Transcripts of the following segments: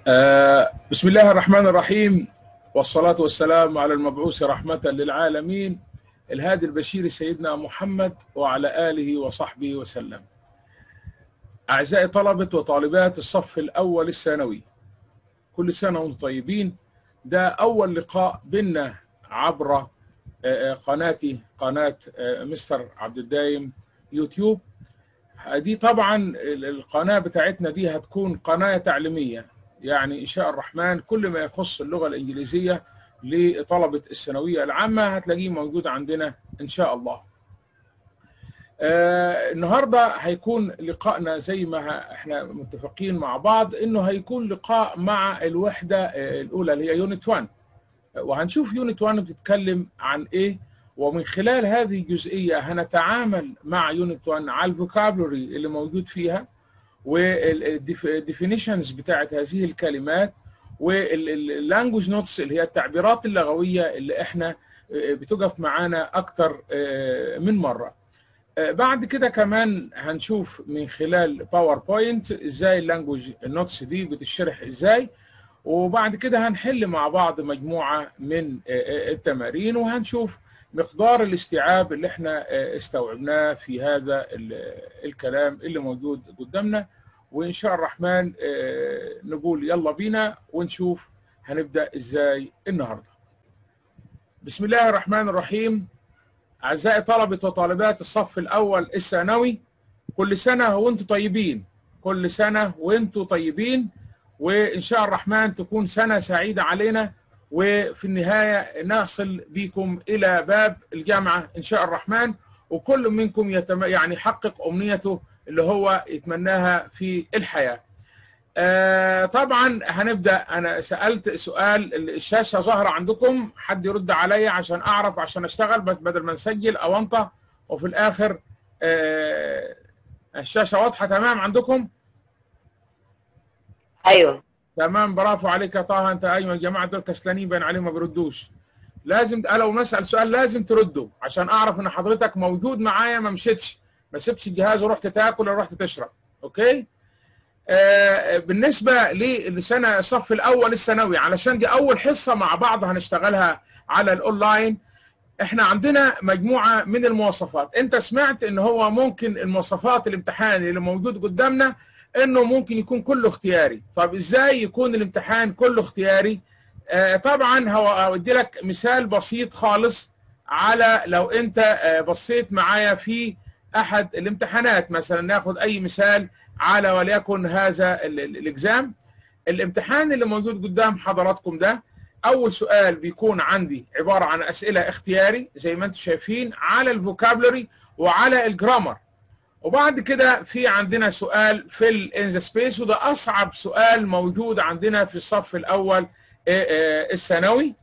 آه بسم الله الرحمن الرحيم والصلاة والسلام على المبعوث رحمة للعالمين الهادي البشير سيدنا محمد وعلى آله وصحبه وسلم أعزائي طلبة وطالبات الصف الأول الثانوي كل سنة وانتم طيبين ده أول لقاء بينا عبر قناتي قناة مستر عبد الدايم يوتيوب دي طبعا القناة بتاعتنا دي هتكون قناة تعليمية يعني إن شاء الرحمن كل ما يخص اللغة الإنجليزية لطلبة الثانوية العامة هتلاقيه موجود عندنا إن شاء الله آه النهاردة هيكون لقائنا زي ما احنا متفقين مع بعض انه هيكون لقاء مع الوحدة الاولى اللي هي يونت 1 وهنشوف يونت 1 بتتكلم عن ايه ومن خلال هذه الجزئية هنتعامل مع يونت 1 على الفوكابلري اللي موجود فيها والديفينيشنز بتاعت هذه الكلمات واللانجوج نوتس اللي هي التعبيرات اللغوية اللي احنا بتقف معانا اكتر من مرة بعد كده كمان هنشوف من خلال باوربوينت ازاي اللانجوج نوتس دي بتشرح ازاي وبعد كده هنحل مع بعض مجموعة من التمارين وهنشوف مقدار الاستيعاب اللي احنا استوعبناه في هذا الكلام اللي موجود قدامنا وان شاء الرحمن نقول يلا بينا ونشوف هنبدا ازاي النهارده. بسم الله الرحمن الرحيم اعزائي طلبه وطالبات الصف الاول الثانوي كل سنه وانتم طيبين كل سنه وانتم طيبين وان شاء الرحمن تكون سنه سعيده علينا وفي النهاية نصل بكم إلى باب الجامعة إن شاء الرحمن وكل منكم يتم يعني يحقق أمنيته اللي هو يتمناها في الحياة آه طبعا هنبدأ أنا سألت سؤال الشاشة ظاهرة عندكم حد يرد عليا عشان أعرف عشان أشتغل بس بدل ما نسجل أو أنطق وفي الآخر آه الشاشة واضحة تمام عندكم ايوه تمام برافو عليك يا طه انت ايوه الجماعه دول كسلانين باين عليهم ما بيردوش لازم لو نسال سؤال لازم تردوا عشان اعرف ان حضرتك موجود معايا ما مشيتش ما سبتش الجهاز ورحت تاكل ولا رحت تشرب اوكي آه بالنسبه للسنه الصف الاول الثانوي علشان دي اول حصه مع بعض هنشتغلها على الاونلاين احنا عندنا مجموعه من المواصفات انت سمعت ان هو ممكن المواصفات الامتحان اللي موجود قدامنا انه ممكن يكون كله اختياري طب ازاي يكون الامتحان كله اختياري آه طبعا هو اودي لك مثال بسيط خالص على لو انت آه بصيت معايا في احد الامتحانات مثلا ناخد اي مثال على وليكن هذا الاكزام الامتحان اللي موجود قدام حضراتكم ده اول سؤال بيكون عندي عباره عن اسئله اختياري زي ما انتم شايفين على الفوكابلري وعلى الجرامر وبعد كده في عندنا سؤال في ان ذا سبيس وده اصعب سؤال موجود عندنا في الصف الاول الثانوي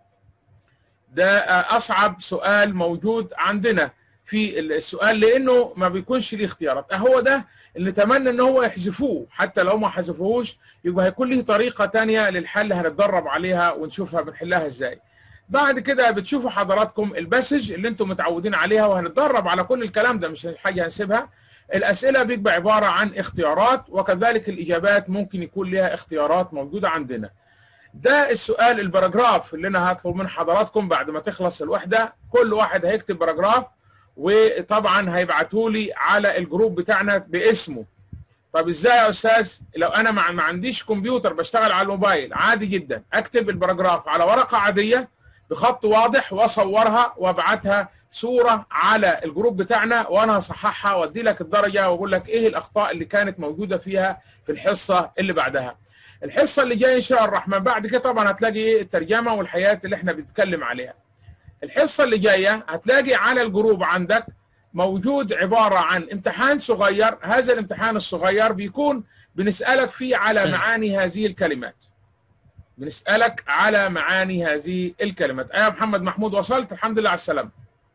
ده اصعب سؤال موجود عندنا في السؤال لانه ما بيكونش ليه اختيارات هو ده اللي نتمنى ان هو يحذفوه حتى لو ما حذفوهوش يبقى هيكون له طريقه ثانيه للحل هنتدرب عليها ونشوفها بنحلها ازاي بعد كده بتشوفوا حضراتكم الباسج اللي انتم متعودين عليها وهنتدرب على كل الكلام ده مش حاجه هنسيبها الاسئله بيبقى عباره عن اختيارات وكذلك الاجابات ممكن يكون لها اختيارات موجوده عندنا ده السؤال الباراجراف اللي انا هطلب من حضراتكم بعد ما تخلص الوحده كل واحد هيكتب باراجراف وطبعا هيبعتوا لي على الجروب بتاعنا باسمه طب ازاي يا استاذ لو انا ما عنديش كمبيوتر بشتغل على الموبايل عادي جدا اكتب الباراجراف على ورقه عاديه بخط واضح واصورها وابعتها صوره على الجروب بتاعنا وانا هصححها وادي لك الدرجه واقول لك ايه الاخطاء اللي كانت موجوده فيها في الحصه اللي بعدها. الحصه اللي جايه ان شاء الرحمن بعد كده طبعا هتلاقي ايه الترجمه والحياه اللي احنا بنتكلم عليها. الحصه اللي جايه هتلاقي على الجروب عندك موجود عباره عن امتحان صغير، هذا الامتحان الصغير بيكون بنسالك فيه على معاني هذه الكلمات. بنسالك على معاني هذه الكلمات ايوه محمد محمود وصلت الحمد لله على السلامه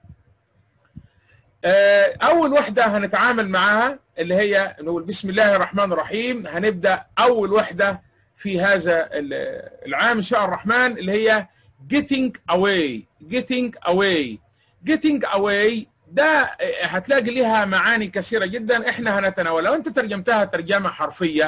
اول وحده هنتعامل معاها اللي هي نقول بسم الله الرحمن الرحيم هنبدا اول وحده في هذا العام ان شاء الرحمن اللي هي getting away getting away getting away ده هتلاقي لها معاني كثيره جدا احنا هنتناولها لو انت ترجمتها ترجمه حرفيه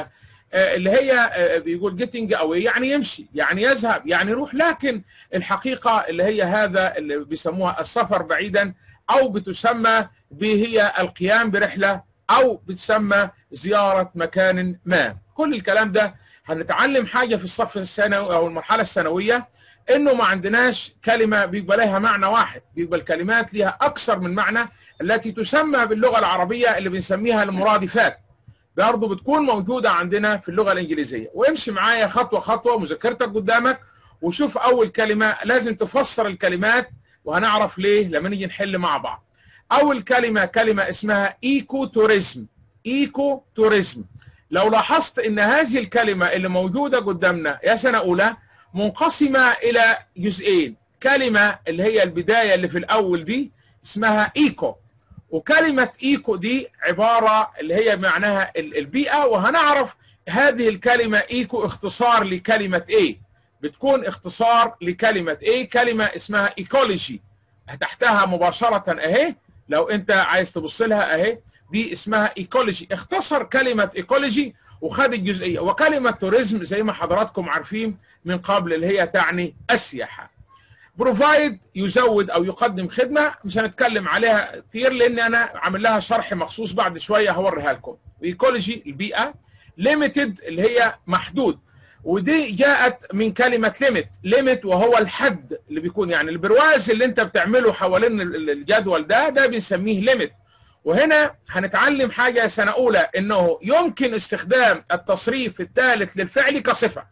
اللي هي بيقول جيتنج اوي يعني يمشي يعني يذهب يعني يروح لكن الحقيقه اللي هي هذا اللي بيسموها السفر بعيدا او بتسمى هي القيام برحله او بتسمى زياره مكان ما كل الكلام ده هنتعلم حاجه في الصف الثانوي او المرحله الثانويه انه ما عندناش كلمه بيبقى لها معنى واحد بيبقى الكلمات لها اكثر من معنى التي تسمى باللغه العربيه اللي بنسميها المرادفات برضه بتكون موجوده عندنا في اللغه الانجليزيه وامشي معايا خطوه خطوه مذكرتك قدامك وشوف اول كلمه لازم تفسر الكلمات وهنعرف ليه لما نيجي نحل مع بعض اول كلمه كلمه اسمها ايكو توريزم ايكو توريزم لو لاحظت ان هذه الكلمه اللي موجوده قدامنا يا سنه اولى منقسمه الى جزئين كلمه اللي هي البدايه اللي في الاول دي اسمها ايكو وكلمه ايكو دي عباره اللي هي معناها البيئه وهنعرف هذه الكلمه ايكو اختصار لكلمه ايه بتكون اختصار لكلمه ايه كلمه اسمها ايكولوجي تحتها مباشره اهي لو انت عايز تبص لها اهي دي اسمها ايكولوجي اختصر كلمه ايكولوجي وخد الجزئيه وكلمه توريزم زي ما حضراتكم عارفين من قبل اللي هي تعني السياحه بروفايد يزود او يقدم خدمه مش هنتكلم عليها كتير لان انا عامل لها شرح مخصوص بعد شويه هوريها لكم ايكولوجي البيئه ليميتد اللي هي محدود ودي جاءت من كلمه ليميت ليميت وهو الحد اللي بيكون يعني البرواز اللي انت بتعمله حوالين الجدول ده ده بنسميه ليميت وهنا هنتعلم حاجه سنه اولى انه يمكن استخدام التصريف الثالث للفعل كصفه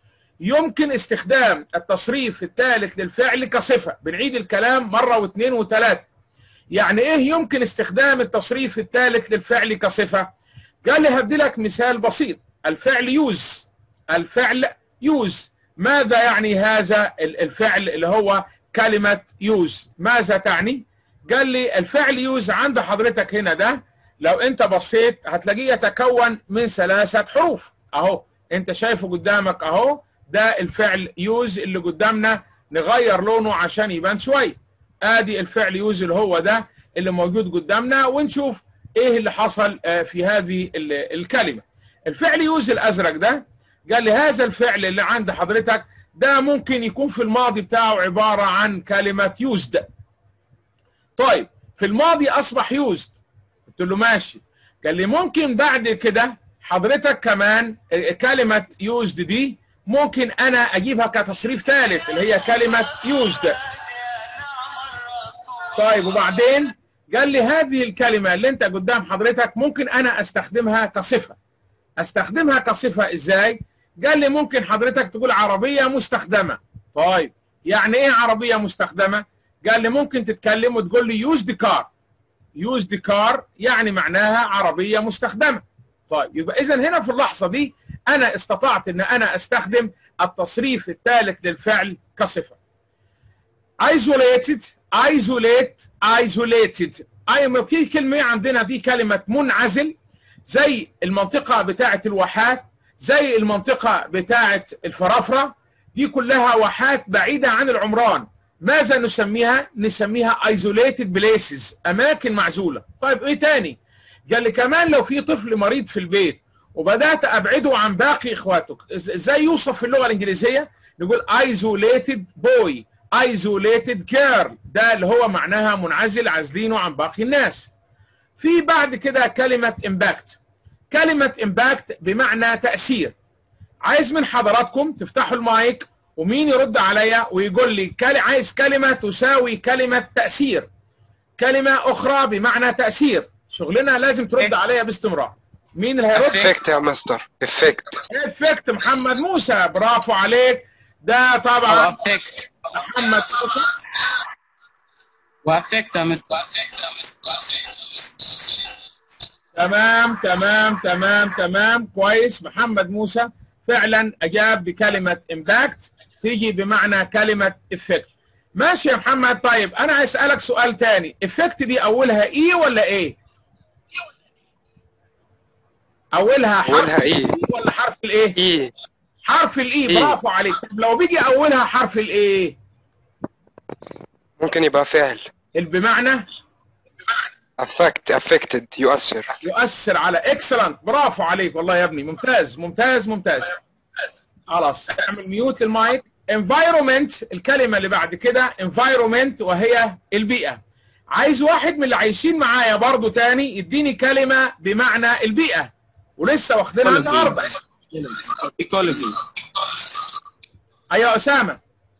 يمكن استخدام التصريف الثالث للفعل كصفة بنعيد الكلام مرة واثنين وثلاثة يعني ايه يمكن استخدام التصريف الثالث للفعل كصفة قال لي هدي لك مثال بسيط الفعل يوز الفعل يوز ماذا يعني هذا الفعل اللي هو كلمة يوز ماذا تعني قال لي الفعل يوز عند حضرتك هنا ده لو انت بصيت هتلاقيه يتكون من ثلاثة حروف اهو انت شايفه قدامك اهو ده الفعل يوز اللي قدامنا نغير لونه عشان يبان شويه ادي الفعل يوز اللي هو ده اللي موجود قدامنا ونشوف ايه اللي حصل في هذه الكلمه الفعل يوز الازرق ده قال لي هذا الفعل اللي عند حضرتك ده ممكن يكون في الماضي بتاعه عباره عن كلمه يوزد طيب في الماضي اصبح يوزد قلت له ماشي قال لي ممكن بعد كده حضرتك كمان كلمه يوزد دي ممكن انا اجيبها كتصريف ثالث اللي هي كلمه يوزد طيب وبعدين قال لي هذه الكلمه اللي انت قدام حضرتك ممكن انا استخدمها كصفه استخدمها كصفه ازاي قال لي ممكن حضرتك تقول عربيه مستخدمه طيب يعني ايه عربيه مستخدمه قال لي ممكن تتكلم وتقول لي يوزد كار يوزد كار يعني معناها عربيه مستخدمه طيب يبقى اذا هنا في اللحظه دي انا استطعت ان انا استخدم التصريف الثالث للفعل كصفه isolated isolate isolated اي في كلمه عندنا دي كلمه منعزل زي المنطقه بتاعه الواحات زي المنطقه بتاعه الفرافره دي كلها واحات بعيده عن العمران ماذا نسميها نسميها isolated places اماكن معزوله طيب ايه تاني قال لي كمان لو في طفل مريض في البيت وبدات ابعده عن باقي اخواته ازاي يوصف في اللغه الانجليزيه نقول isolated boy isolated girl ده اللي هو معناها منعزل عازلينه عن باقي الناس في بعد كده كلمه impact كلمه impact بمعنى تاثير عايز من حضراتكم تفتحوا المايك ومين يرد عليا ويقول لي كل... عايز كلمه تساوي كلمه تاثير كلمه اخرى بمعنى تاثير شغلنا لازم ترد عليا باستمرار مين اللي هيرد؟ افكت يا مستر افكت افكت محمد موسى برافو عليك ده طبعا وافكت محمد موسى وافكت يا مستر تمام تمام تمام تمام كويس محمد موسى فعلا اجاب بكلمه امباكت تيجي بمعنى كلمه افكت ماشي يا محمد طيب انا هسالك سؤال تاني افكت دي اولها اي ولا ايه اولها حرف اولها ايه ولا حرف الايه ايه حرف الاي إيه. برافو عليك طب لو بيجي اولها حرف الايه ممكن يبقى فعل بمعنى affect affected يؤثر يؤثر على اكسلنت برافو عليك والله يا ابني ممتاز ممتاز ممتاز خلاص اعمل ميوت للمايك environment الكلمه اللي بعد كده environment وهي البيئه عايز واحد من اللي عايشين معايا برضو تاني يديني كلمه بمعنى البيئه ولسه واخدينها Ecology. النهارده ecology ايوه اسامه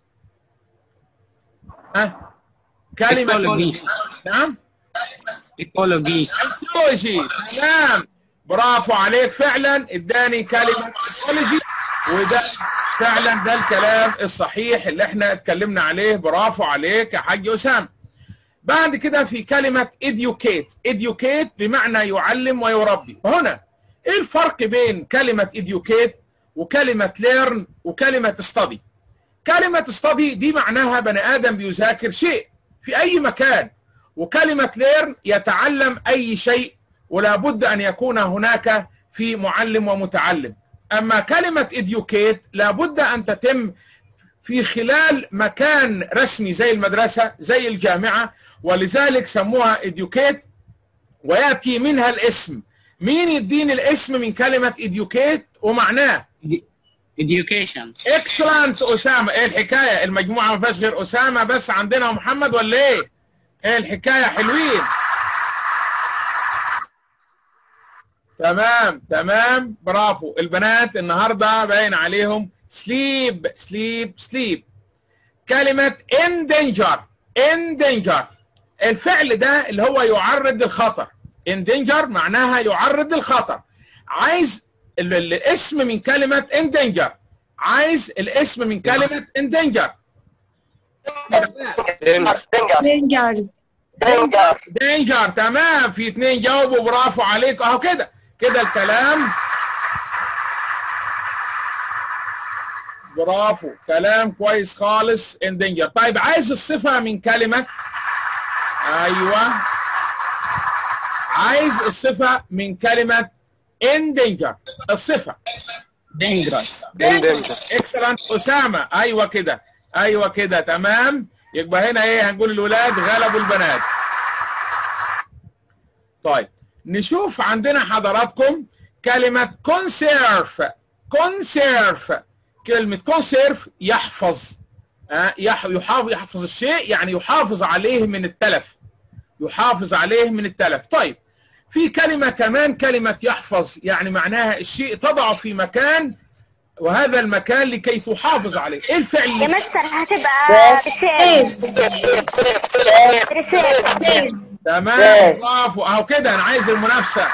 ها كلمه ecology نعم ecology ايكولوجي تمام برافو عليك فعلا اداني كلمه ايكولوجي وده فعلا ده الكلام الصحيح اللي احنا اتكلمنا عليه برافو عليك يا حاج اسامه بعد كده في كلمه educate educate بمعنى يعلم ويربي هنا ايه الفرق بين كلمه educate وكلمه learn وكلمه study كلمه study دي معناها بني ادم بيذاكر شيء في اي مكان وكلمة ليرن يتعلم أي شيء ولا بد أن يكون هناك في معلم ومتعلم أما كلمة educate لا بد أن تتم في خلال مكان رسمي زي المدرسة زي الجامعة ولذلك سموها educate ويأتي منها الاسم مين يديني الاسم من كلمة educate ومعناه education اكسلنت اسامه ايه الحكايه المجموعه ما فيهاش غير اسامه بس عندنا محمد ولا ايه ايه الحكايه حلوين تمام تمام برافو البنات النهارده باين عليهم سليب سليب سليب كلمه ان دينجر ان دينجر الفعل ده اللي هو يعرض للخطر ان دينجر معناها يعرض للخطر عايز ال- ال- الاسم من كلمه ان دينجر عايز الاسم من كلمه ان دينجر danger Danger. دينجر تمام في اتنين جاوبوا برافو عليك اهو كده كده الكلام برافو كلام كويس خالص ان دينجر طيب عايز الصفه من كلمه ايوه عايز الصفه من كلمه ان دينجر الصفه dangerous danger. اكسلنت اسامه ايوه كده ايوه كده تمام يبقى هنا ايه هنقول الولاد غلبوا البنات طيب نشوف عندنا حضراتكم كلمة كونسيرف كونسيرف كلمة كونسيرف يحفظ آه، يح- يحافظ يحفظ الشيء يعني يحافظ عليه من التلف يحافظ عليه من التلف طيب في كلمة كمان كلمة يحفظ يعني معناها الشيء تضعه في مكان وهذا المكان لكي تحافظ عليه ايه الفعل يا اللي مستر هتبقى رسالة رسالة تمام برافو اهو كده انا عايز المنافسه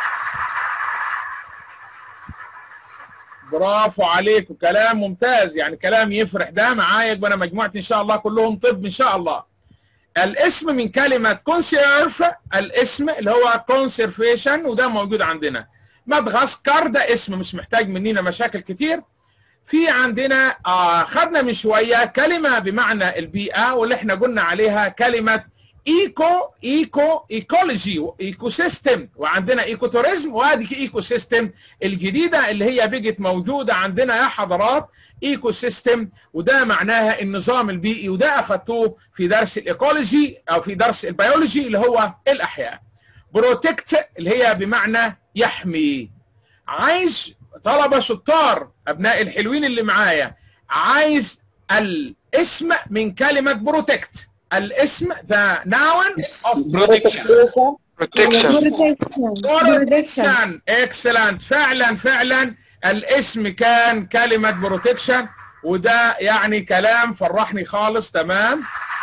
برافو عليكم كلام ممتاز يعني كلام يفرح ده معايا يبقى انا مجموعتي ان شاء الله كلهم طب ان شاء الله الاسم من كلمه كونسيرف الاسم اللي هو كونسيرفيشن وده موجود عندنا مدغشقر ده اسم مش محتاج مننا مشاكل كتير في عندنا آه خدنا من شويه كلمه بمعنى البيئه واللي احنا قلنا عليها كلمه ايكو ايكو ايكولوجي ايكو سيستم وعندنا ايكو توريزم وادي ايكو سيستم الجديده اللي هي بقت موجوده عندنا يا حضرات ايكو سيستم وده معناها النظام البيئي وده اخذتوه في درس الايكولوجي او في درس البيولوجي اللي هو الاحياء بروتكت اللي هي بمعنى يحمي عايز طلبه شطار ابناء الحلوين اللي معايا عايز الاسم من كلمه بروتكت الاسم ذا ناون protection protection بروتكشن اكسلنت فعلا فعلا الاسم كان كلمه بروتكشن وده يعني كلام فرحني خالص تمام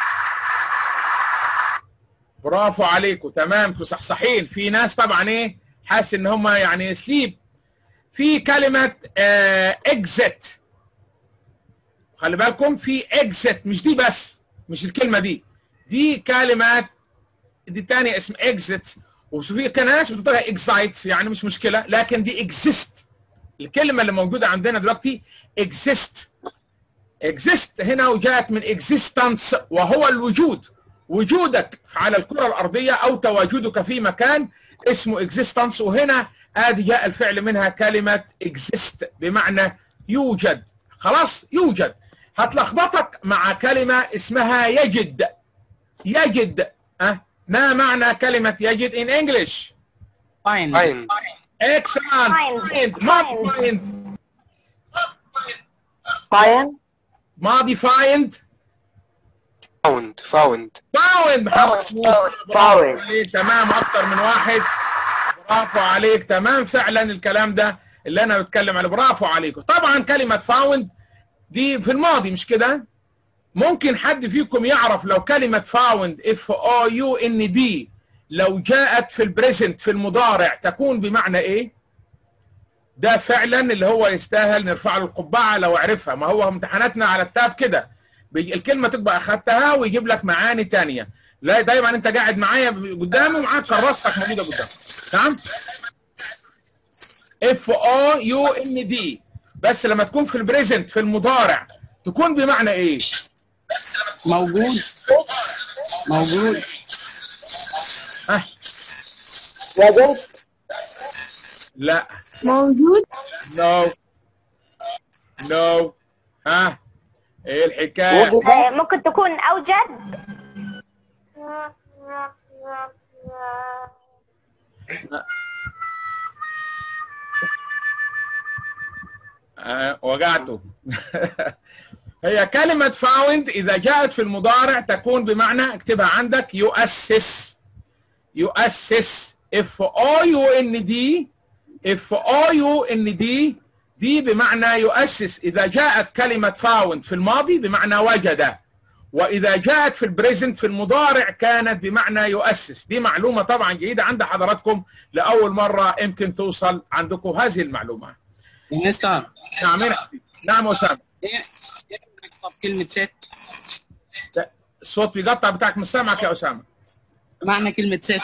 برافو عليكم تمام صحصحين في ناس طبعا ايه حاسس ان هم يعني سليب في كلمه اكزيت خلي بالكم في اكزيت مش دي بس مش الكلمه دي دي كلمات دي تاني اسم اكزيت وفي كان ناس بتقولها اكزايت يعني مش مشكله لكن دي اكزيست الكلمه اللي موجوده عندنا دلوقتي اكزيست اكزيست هنا وجاءت من اكزيستنس وهو الوجود وجودك على الكره الارضيه او تواجدك في مكان اسمه اكزيستنس وهنا ادي جاء الفعل منها كلمه اكزيست بمعنى يوجد خلاص يوجد هتلخبطك مع كلمه اسمها يجد يجد أه؟ ما معنى كلمة يجد in English Find. Find. excellent Find. find ما Find. find Find. ماضي find Found. Found. فاوند محمد Found. موسى Found. برافو عليك تمام اكتر من واحد برافو عليك تمام فعلا الكلام ده اللي انا بتكلم عليه برافو عليكم طبعا كلمه فاوند دي في الماضي مش كده ممكن حد فيكم يعرف لو كلمه فاوند اف او يو ان دي لو جاءت في البريزنت في المضارع تكون بمعنى ايه ده فعلا اللي هو يستاهل نرفع له القبعه لو عرفها ما هو امتحاناتنا على التاب كده بيجي- الكلمه تبقى اخدتها ويجيب لك معاني تانية لا دايما انت قاعد معايا قدامي ومعاك كراستك موجوده قدامك تمام اف او يو ان دي بس لما تكون في البريزنت في المضارع تكون بمعنى ايه موجود موجود ها وجد. لا موجود نو نو ها ايه الحكايه وجد. آه، ممكن تكون أوجد آه، وجعته هي كلمة فاوند إذا جاءت في المضارع تكون بمعنى اكتبها عندك يؤسس يؤسس اف او يو ان دي اف او يو ان دي دي بمعنى يؤسس إذا جاءت كلمة فاوند في الماضي بمعنى وجد وإذا جاءت في البريزنت في المضارع كانت بمعنى يؤسس دي معلومة طبعا جيدة عند حضراتكم لأول مرة يمكن توصل عندكم هذه المعلومة يا مستر نعم هنا. نعم أسامة ايه إيه نكتب كلمة ست الصوت بيقطع بتاعك مش سامعك يا أسامة معنى كلمة ست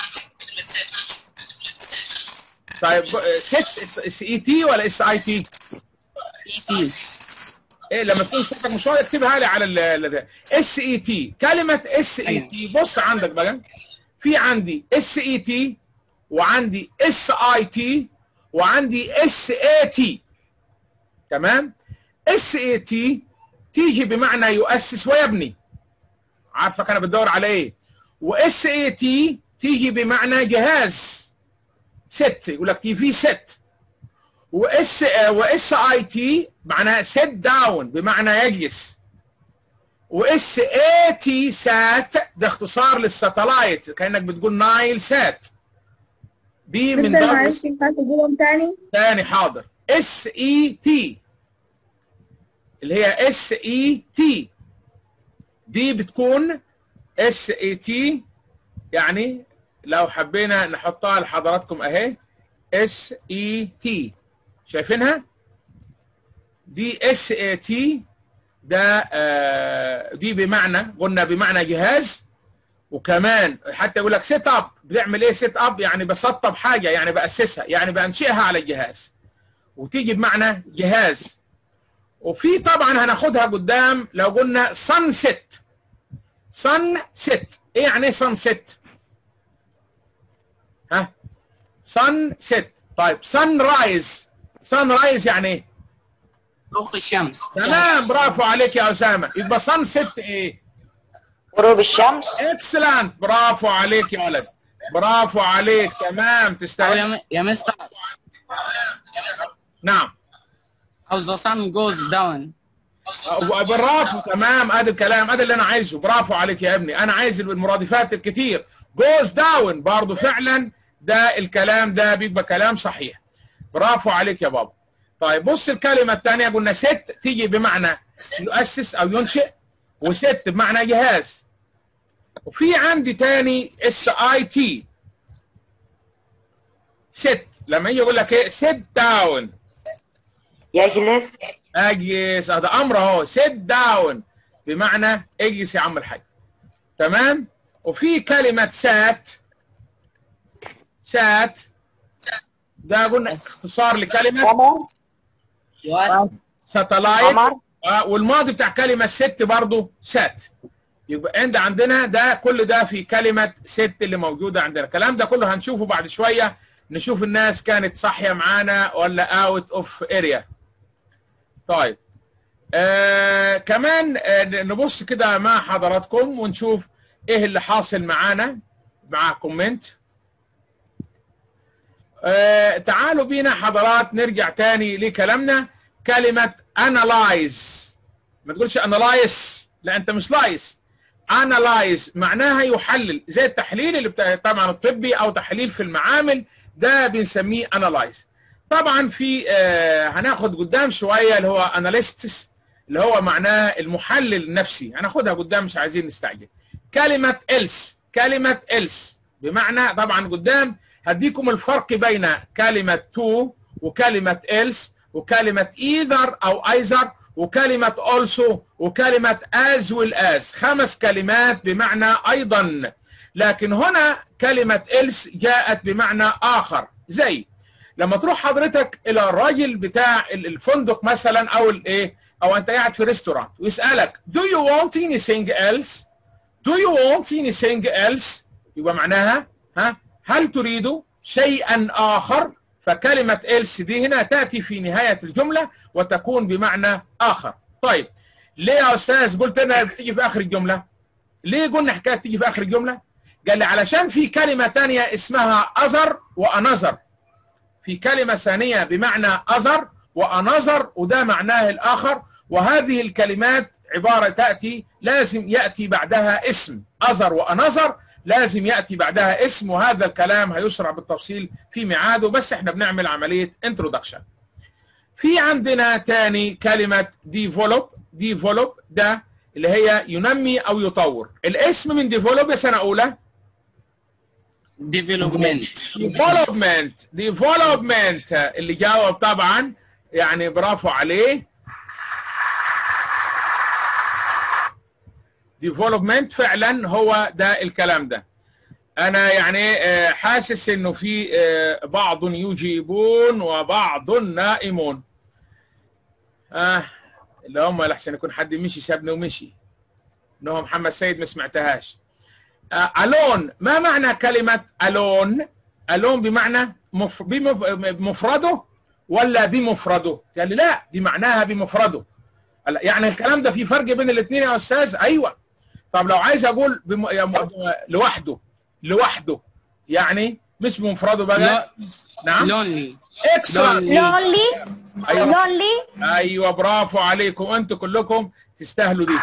طيب ست اس اي تي ولا اس اي تي؟ اي تي ايه لما تكون صوتك مش واضح اكتبها لي على اس اي تي كلمة اس اي تي بص عندك بقى في عندي اس اي تي وعندي اس اي تي وعندي اس اي تي تمام اس اي تي تيجي بمعنى يؤسس ويبني عارفك انا بدور على ايه واس اي تي تيجي بمعنى جهاز ست يقول لك تي في ست واس واس اي تي معناها سيت داون بمعنى يجلس واس اي تي سات ده اختصار للساتلايت كانك بتقول نايل سات دي من مستر ضرب معلش ينفع تقولهم تاني تاني حاضر اس اي تي اللي هي اس اي تي دي بتكون اس اي تي يعني لو حبينا نحطها لحضراتكم اهي اس اي تي شايفينها دي اس اي تي ده آه دي بمعنى قلنا بمعنى جهاز وكمان حتى يقول لك سيت اب بتعمل ايه سيت اب يعني بسطب حاجه يعني باسسها يعني بانشئها على الجهاز وتيجي بمعنى جهاز وفي طبعا هناخدها قدام لو قلنا سن سيت سن سيت ايه يعني ايه سن سيت ها سن سيت طيب سن رايز سن رايز يعني ايه طوق الشمس تمام برافو عليك يا اسامه يبقى سن سيت ايه غروب الشمس اكسلنت برافو عليك يا ولد برافو عليك تمام أو تستاهل يا م- يا مستر نعم أو the sun goes down برافو تمام ادي الكلام ادي اللي انا عايزه برافو عليك يا ابني انا عايز المرادفات الكتير جوز داون برضه فعلا ده الكلام ده بيبقى كلام صحيح برافو عليك يا بابا طيب بص الكلمه الثانيه قلنا ست تيجي بمعنى يؤسس او ينشئ وست بمعنى جهاز وفي عندي تاني اس اي تي ست لما يجي يقول لك ايه sit داون يجلس اجلس هذا امر اهو sit داون بمعنى اجلس يا عم الحاج تمام وفي كلمة سات سات ده قلنا اختصار لكلمة قمر what ساتلايت قمر آه والماضي بتاع كلمة ست برضو سات يبقى عند عندنا ده كل ده في كلمة ست اللي موجودة عندنا الكلام ده كله هنشوفه بعد شوية نشوف الناس كانت صاحية معانا ولا اوت اوف اريا طيب آه كمان آه نبص كده مع حضراتكم ونشوف ايه اللي حاصل معانا مع كومنت آه تعالوا بينا حضرات نرجع تاني لكلامنا كلمة analyze ما تقولش analyze لا انت مش لايس analyze معناها يحلل زي التحليل اللي بتاع طبعا الطبي او تحليل في المعامل ده بنسميه analyze طبعا في آه هناخد قدام شويه اللي هو analysts اللي هو معناه المحلل النفسي هناخدها قدام مش عايزين نستعجل كلمه else كلمه else بمعنى طبعا قدام هديكم الفرق بين كلمه to وكلمه else وكلمه either او either وكلمه also وكلمه as well as خمس كلمات بمعنى ايضا لكن هنا كلمه else جاءت بمعنى اخر زي لما تروح حضرتك الى الراجل بتاع الفندق مثلا او الايه او انت قاعد في ريستورانت ويسالك do you want anything else do you want anything else يبقى معناها ها هل تريد شيئا اخر فكلمه else دي هنا تاتي في نهايه الجمله وتكون بمعنى اخر طيب ليه يا استاذ قلت لنا بتيجي في اخر الجمله ليه قلنا حكايه تيجي في اخر الجمله قال لي علشان في كلمه ثانيه اسمها other وانذر في كلمة ثانية بمعنى أذر وأنظر وده معناه الآخر وهذه الكلمات عبارة تأتي لازم يأتي بعدها اسم أذر وأنظر لازم يأتي بعدها اسم وهذا الكلام هيشرع بالتفصيل في ميعاده بس احنا بنعمل عملية introduction في عندنا تاني كلمة develop develop ده اللي هي ينمي أو يطور الاسم من develop يا سنة أولى development development development اللي جاوب طبعا يعني برافو عليه development فعلا هو ده الكلام ده انا يعني آه، حاسس انه في آه، بعض يجيبون وبعض نائمون اه اللي هم لحسن يكون حد مشي سابني ومشي انه محمد سيد ما سمعتهاش الون ما معنى كلمه الون الون بمعنى مف... بمف... بمفرده ولا بمفرده قال لي لا دي معناها بمفرده قال لا، يعني الكلام ده في فرق بين الاثنين يا استاذ ايوه طب لو عايز اقول بم... يا م... لوحده لوحده يعني مش بمفرده بقى لا نعم lonely اكسترا lonely. لونلي ايوه لونلي ايوه برافو عليكم انتوا كلكم تستاهلوا دي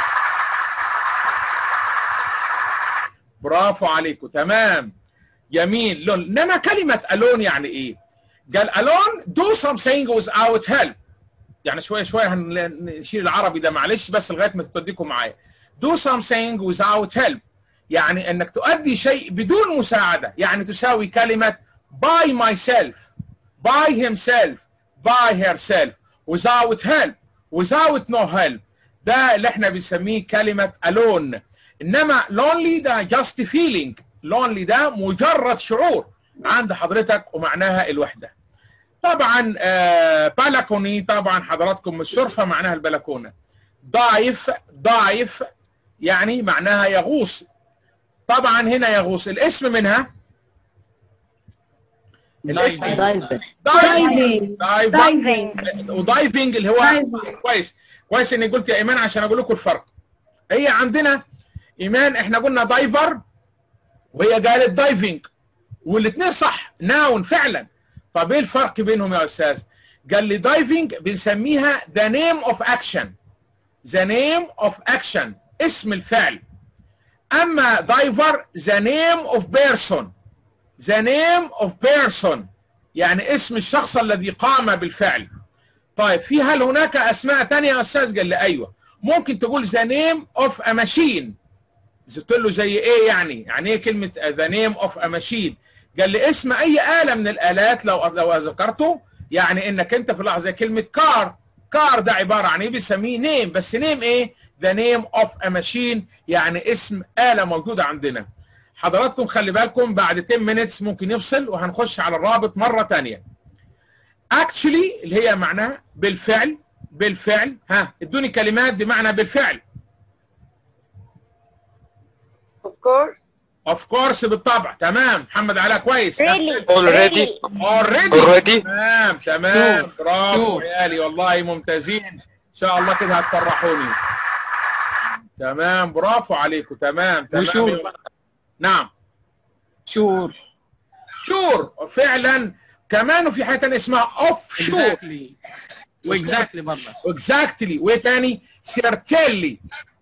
برافو عليكم تمام جميل لون انما كلمه الون يعني ايه قال الون do something without help يعني شويه شويه هنشيل العربي ده معلش بس لغايه ما توديكم معايا do something without help يعني انك تؤدي شيء بدون مساعده يعني تساوي كلمه by myself by himself by herself without help without no help ده اللي احنا بنسميه كلمة alone انما lonely ده just feeling lonely ده مجرد شعور عند حضرتك ومعناها الوحدة طبعا آه بالكوني طبعا حضراتكم الشرفة معناها البلكونة ضايف ضايف يعني معناها يغوص طبعا هنا يغوص الاسم منها الاسم Diving. دايفنج Diving. دايفنج دايفنج ودايفنج اللي هو Diving. كويس كويس اني قلت يا ايمان عشان اقول لكم الفرق هي عندنا ايمان احنا قلنا دايفر وهي قالت دايفنج والاثنين صح ناون فعلا طب ايه الفرق بينهم يا استاذ قال لي دايفنج بنسميها ذا نيم اوف اكشن ذا نيم اوف اكشن اسم الفعل اما دايفر ذا نيم اوف بيرسون ذا نيم اوف بيرسون يعني اسم الشخص الذي قام بالفعل طيب في هل هناك اسماء تانية يا استاذ قال لي ايوه ممكن تقول ذا نيم اوف ا ماشين قلت له زي ايه يعني يعني ايه كلمه ذا نيم اوف ا ماشين قال لي اسم اي اله من الالات لو لو ذكرته يعني انك انت في لحظه زي كلمه كار كار ده عباره عن ايه بنسميه نيم بس نيم ايه ذا نيم اوف ا ماشين يعني اسم اله موجوده عندنا حضراتكم خلي بالكم بعد 10 minutes ممكن يفصل وهنخش على الرابط مره تانية actually اللي هي معناها بالفعل بالفعل ها ادوني كلمات بمعنى بالفعل of course اوف كورس بالطبع تمام محمد علاء كويس really Already. اوريدي Already. تمام تمام شوف. برافو شوف. عيالي والله ممتازين ان شاء الله كده هتفرحوني تمام برافو عليكم تمام تمام وشوف. نعم شور شور فعلا كمان وفي حاجه ثانيه اسمها اوف شور exactly واكزاكتلي برضه اكزاكتلي وايه تاني سيرتيلي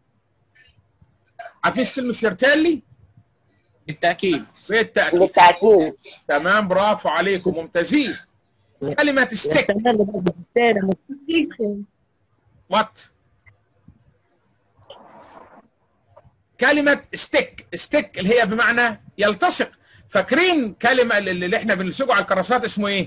عارفين كلمه سيرتيلي بالتاكيد بالتاكيد بالتأكيد تمام برافو عليكم ممتازين كلمه ستيك يستمر برضه في الثاني System. وات كلمة ستيك ستيك اللي هي بمعنى يلتصق فاكرين كلمة اللي اللي احنا بنلصقه على الكراسات اسمه ايه؟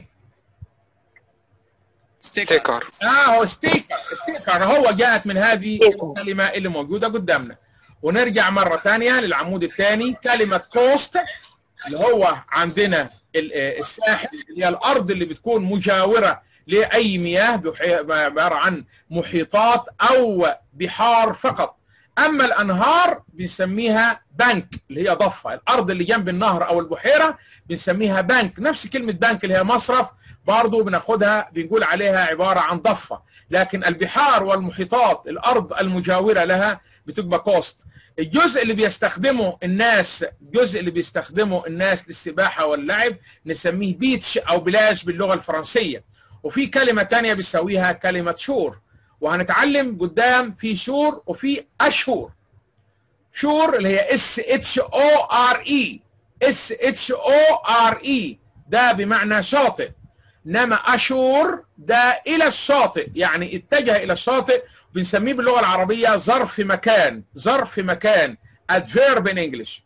ستيكر ستيكر اه هو ستيكر ستيكر هو جاءت من هذه الكلمة اللي موجودة قدامنا ونرجع مرة ثانية للعمود الثاني كلمة كوست اللي هو عندنا ال- آه، الساحل اللي هي الأرض اللي بتكون مجاورة لأي مياه بحي- عبارة عن محيطات أو بحار فقط أما الأنهار بنسميها بنك اللي هي ضفة الأرض اللي جنب النهر أو البحيرة بنسميها بنك نفس كلمة بنك اللي هي مصرف برضو بناخدها بنقول عليها عبارة عن ضفة لكن البحار والمحيطات الأرض المجاورة لها بتبقى كوست الجزء اللي بيستخدمه الناس الجزء اللي بيستخدمه الناس للسباحة واللعب نسميه بيتش أو بلاج باللغة الفرنسية وفي كلمة تانية بيسويها كلمة شور وهنتعلم قدام في شور وفي أشهر شور اللي هي اس اتش او ار اي اس اتش او ار اي ده بمعنى شاطئ انما اشور ده الى الشاطئ يعني اتجه الى الشاطئ بنسميه باللغه العربيه ظرف مكان ظرف مكان adverb in English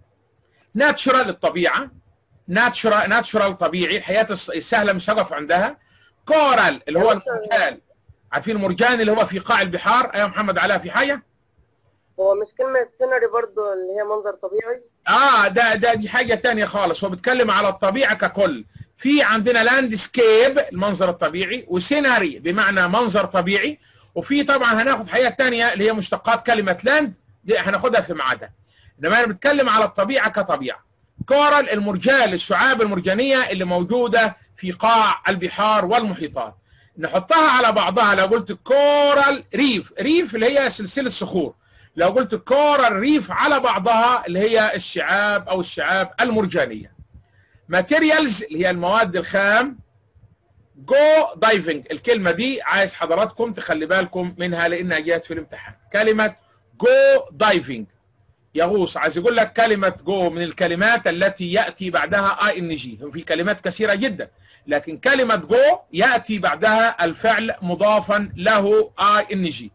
ناتشورال الطبيعه ناتشورال ناتشورال طبيعي الحياه الس- السهله مش هقف عندها كورال اللي هو المرجان عارفين المرجان اللي هو في قاع البحار ايوه محمد علاء في حاجه هو مش كلمة سينري برضو اللي هي منظر طبيعي اه ده ده دي حاجه تانية خالص هو بيتكلم على الطبيعه ككل في عندنا لاندسكيب المنظر الطبيعي وسيناري بمعنى منظر طبيعي وفي طبعا هناخد حاجه تانية اللي هي مشتقات كلمه لاند دي هناخدها في ميعادها انما انا بتكلم على الطبيعه كطبيعه كورال المرجان الشعاب المرجانيه اللي موجوده في قاع البحار والمحيطات نحطها على بعضها لو قلت كورال ريف ريف اللي هي سلسله صخور لو قلت كورال ريف على بعضها اللي هي الشعاب او الشعاب المرجانيه ماتيريالز اللي هي المواد الخام جو دايفنج الكلمه دي عايز حضراتكم تخلي بالكم منها لانها جت في الامتحان كلمه جو دايفنج يغوص عايز يقول لك كلمه جو من الكلمات التي ياتي بعدها اي ان جي في كلمات كثيره جدا لكن كلمه جو ياتي بعدها الفعل مضافا له اي ان جي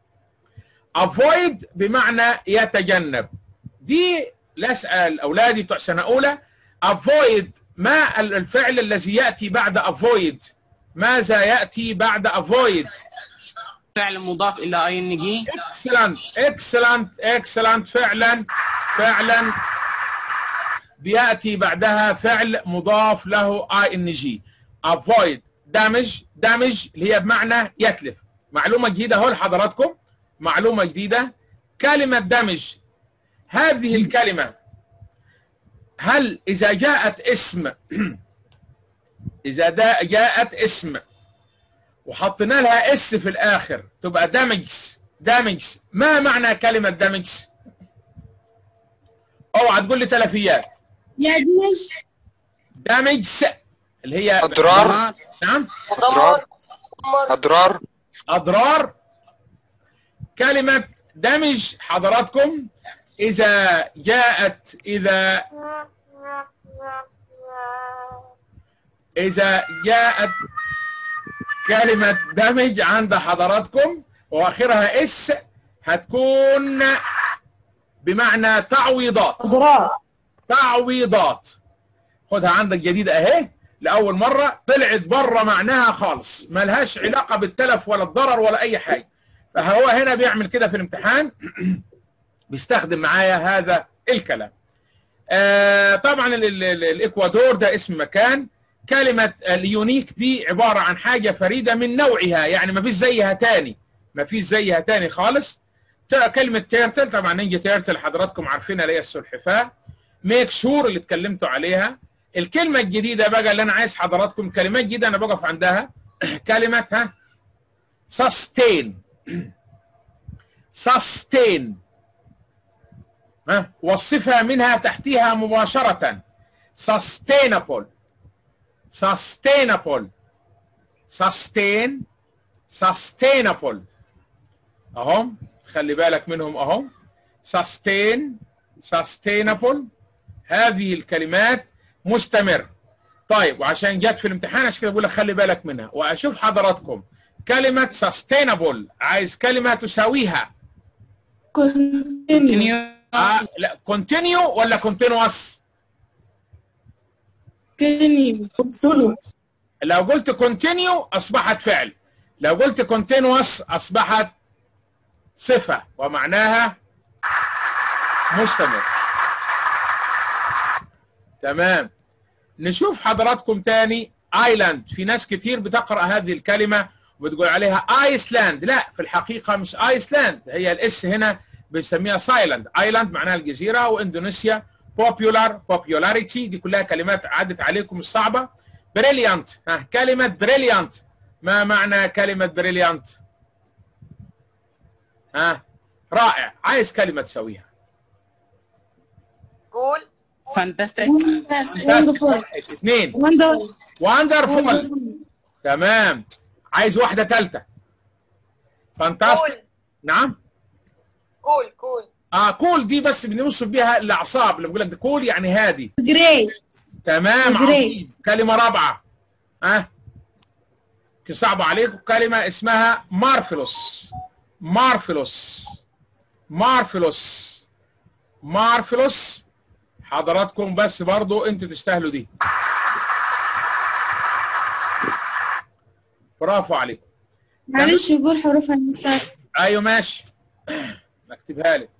avoid بمعنى يتجنب دي لاسال اولادي بتوع سنه اولى avoid ما الفعل الذي ياتي بعد avoid ماذا ياتي بعد avoid فعل مضاف الى اي ان جي excellent excellent excellent فعلا فعلا بياتي بعدها فعل مضاف له اي ان جي avoid damage damage اللي هي بمعنى يتلف معلومه جديده اهو لحضراتكم معلومه جديده كلمه دمج هذه الكلمه هل اذا جاءت اسم اذا دا- جاءت اسم وحطينا لها اس في الاخر تبقى دامجز دامجز ما معنى كلمه دامجز اوعى تقول لي تلفيات يدمج دامجز اللي هي أضرار دمار نعم أضرار أضرار اضرار كلمه دمج حضراتكم اذا جاءت اذا اذا جاءت كلمه دمج عند حضراتكم واخرها اس هتكون بمعنى تعويضات أضرار تعويضات خدها عندك جديدة اهي لأول مرة طلعت بره معناها خالص ملهاش علاقة بالتلف ولا الضرر ولا أي حاجة فهو هنا بيعمل كده في الامتحان بيستخدم معايا هذا الكلام آه طبعا ال- ال- ال- الإكوادور ده اسم مكان كلمة اليونيك دي عبارة عن حاجة فريدة من نوعها يعني ما فيش زيها تاني ما فيش زيها تاني خالص ت- كلمة تيرتل طبعا نينجا تيرتل حضراتكم عارفينها اللي هي السلحفاة ميك شور اللي اتكلمتوا عليها الكلمة الجديدة بقى اللي أنا عايز حضراتكم كلمات جديدة أنا بقف عندها كلمة ها sustain sustain ها والصفة منها تحتها مباشرة sustainable sustainable sustain sustainable اهم خلي بالك منهم اهم sustain sustainable هذه الكلمات مستمر طيب وعشان جت في الامتحان عشان كده بقول لك خلي بالك منها واشوف حضراتكم كلمة sustainable عايز كلمة تساويها continue continue آه لا continue ولا continuous continue continue لو قلت continue اصبحت فعل لو قلت continuous اصبحت صفة ومعناها مستمر تمام نشوف حضراتكم تاني ايلاند في ناس كتير بتقرا هذه الكلمه وبتقول عليها ايسلاند لا في الحقيقه مش ايسلاند هي الاس هنا بنسميها سايلاند ايلاند معناها الجزيره واندونيسيا بوبيولار بوبيولاريتي دي كلها كلمات عدت عليكم الصعبه بريليانت ها كلمه بريليانت ما معنى كلمه بريليانت ها رائع عايز كلمه تسويها قول fantastic wonderful اثنين wonderful واندرفول تمام عايز واحده ثالثه فانتاستيك قول نعم قول قول اه كول دي بس بنوصف بيها الاعصاب اللي بقول لك ده كول يعني هادي great تمام Great. عظيم كلمه رابعه ها آه. صعبه عليكم كلمه اسمها مارفلوس مارفلوس مارفلوس مارفلوس حضراتكم بس برضو انتوا تستاهلوا دي برافو عليكم معلش قول حروفها المستعد ايوه ماشي اكتبها لك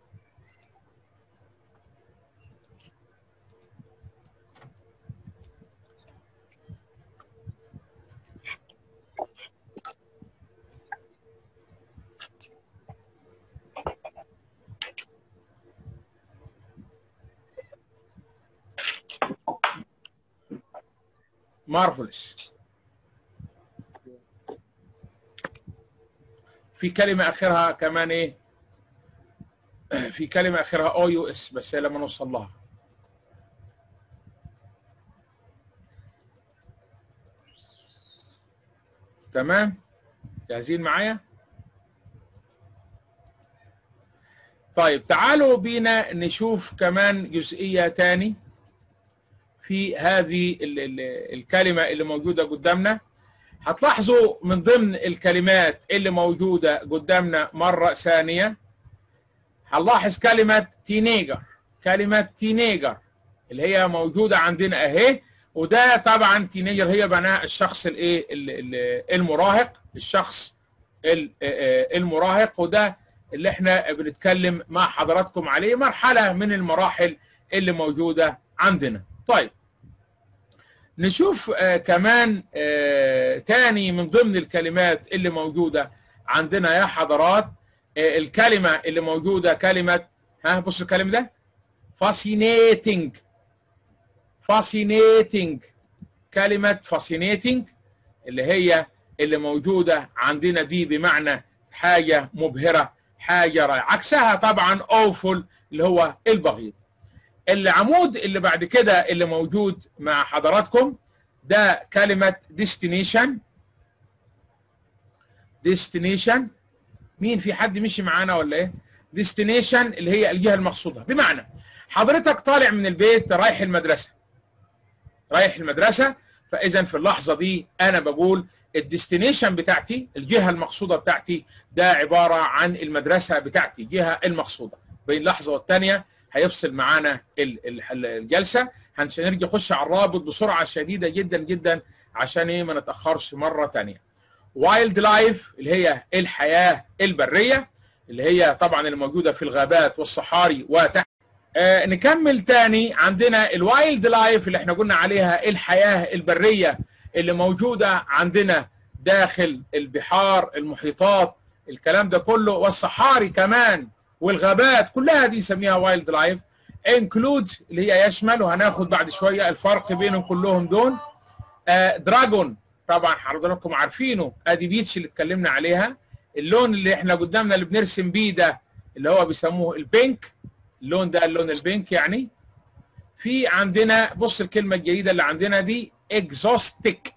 مارفلس في كلمة آخرها كمان إيه؟ في كلمة آخرها أو يو إس بس هي لما نوصل لها. تمام؟ جاهزين معايا؟ طيب تعالوا بينا نشوف كمان جزئية تاني في هذه ال- ال- الكلمة اللي موجودة قدامنا. هتلاحظوا من ضمن الكلمات اللي موجودة قدامنا مرة ثانية هنلاحظ كلمة تينيجر كلمة تينيجر اللي هي موجودة عندنا اهي وده طبعا تينيجر هي معناها الشخص الايه ال- ال- المراهق الشخص ال- آه، المراهق وده اللي احنا بنتكلم مع حضراتكم عليه مرحلة من المراحل اللي موجودة عندنا طيب نشوف آه كمان آه تاني من ضمن الكلمات اللي موجودة عندنا يا حضرات آه الكلمة اللي موجودة كلمة ها بص الكلمة ده fascinating fascinating كلمة fascinating اللي هي اللي موجودة عندنا دي بمعنى حاجة مبهرة حاجة رائعة عكسها طبعا awful اللي هو البغيض العمود اللي بعد كده اللي موجود مع حضراتكم ده كلمة destination destination مين في حد مشي معانا ولا ايه destination اللي هي الجهة المقصودة بمعنى حضرتك طالع من البيت رايح المدرسة رايح المدرسة فإذا في اللحظة دي أنا بقول الديستنيشن بتاعتي الجهة المقصودة بتاعتي ده عبارة عن المدرسة بتاعتي الجهة المقصودة بين لحظة والتانية هيفصل معانا ال- ال- الجلسه هنرجع نخش على الرابط بسرعه شديده جدا جدا عشان ايه ما نتاخرش مره ثانيه وايلد لايف اللي هي الحياه البريه اللي هي طبعا اللي موجوده في الغابات والصحاري وتحت آه نكمل تاني عندنا الوايلد لايف اللي احنا قلنا عليها الحياه البريه اللي موجوده عندنا داخل البحار المحيطات الكلام ده كله والصحاري كمان والغابات كلها دي نسميها وايلد لايف انكلود اللي هي يشمل وهناخد بعد شويه الفرق بينهم كلهم دول آه دراجون طبعا حضراتكم عارفينه ادي بيتش اللي اتكلمنا عليها اللون اللي احنا قدامنا اللي بنرسم بيه ده اللي هو بيسموه البينك اللون ده اللون البينك يعني في عندنا بص الكلمه الجديده اللي عندنا دي اكزوستيك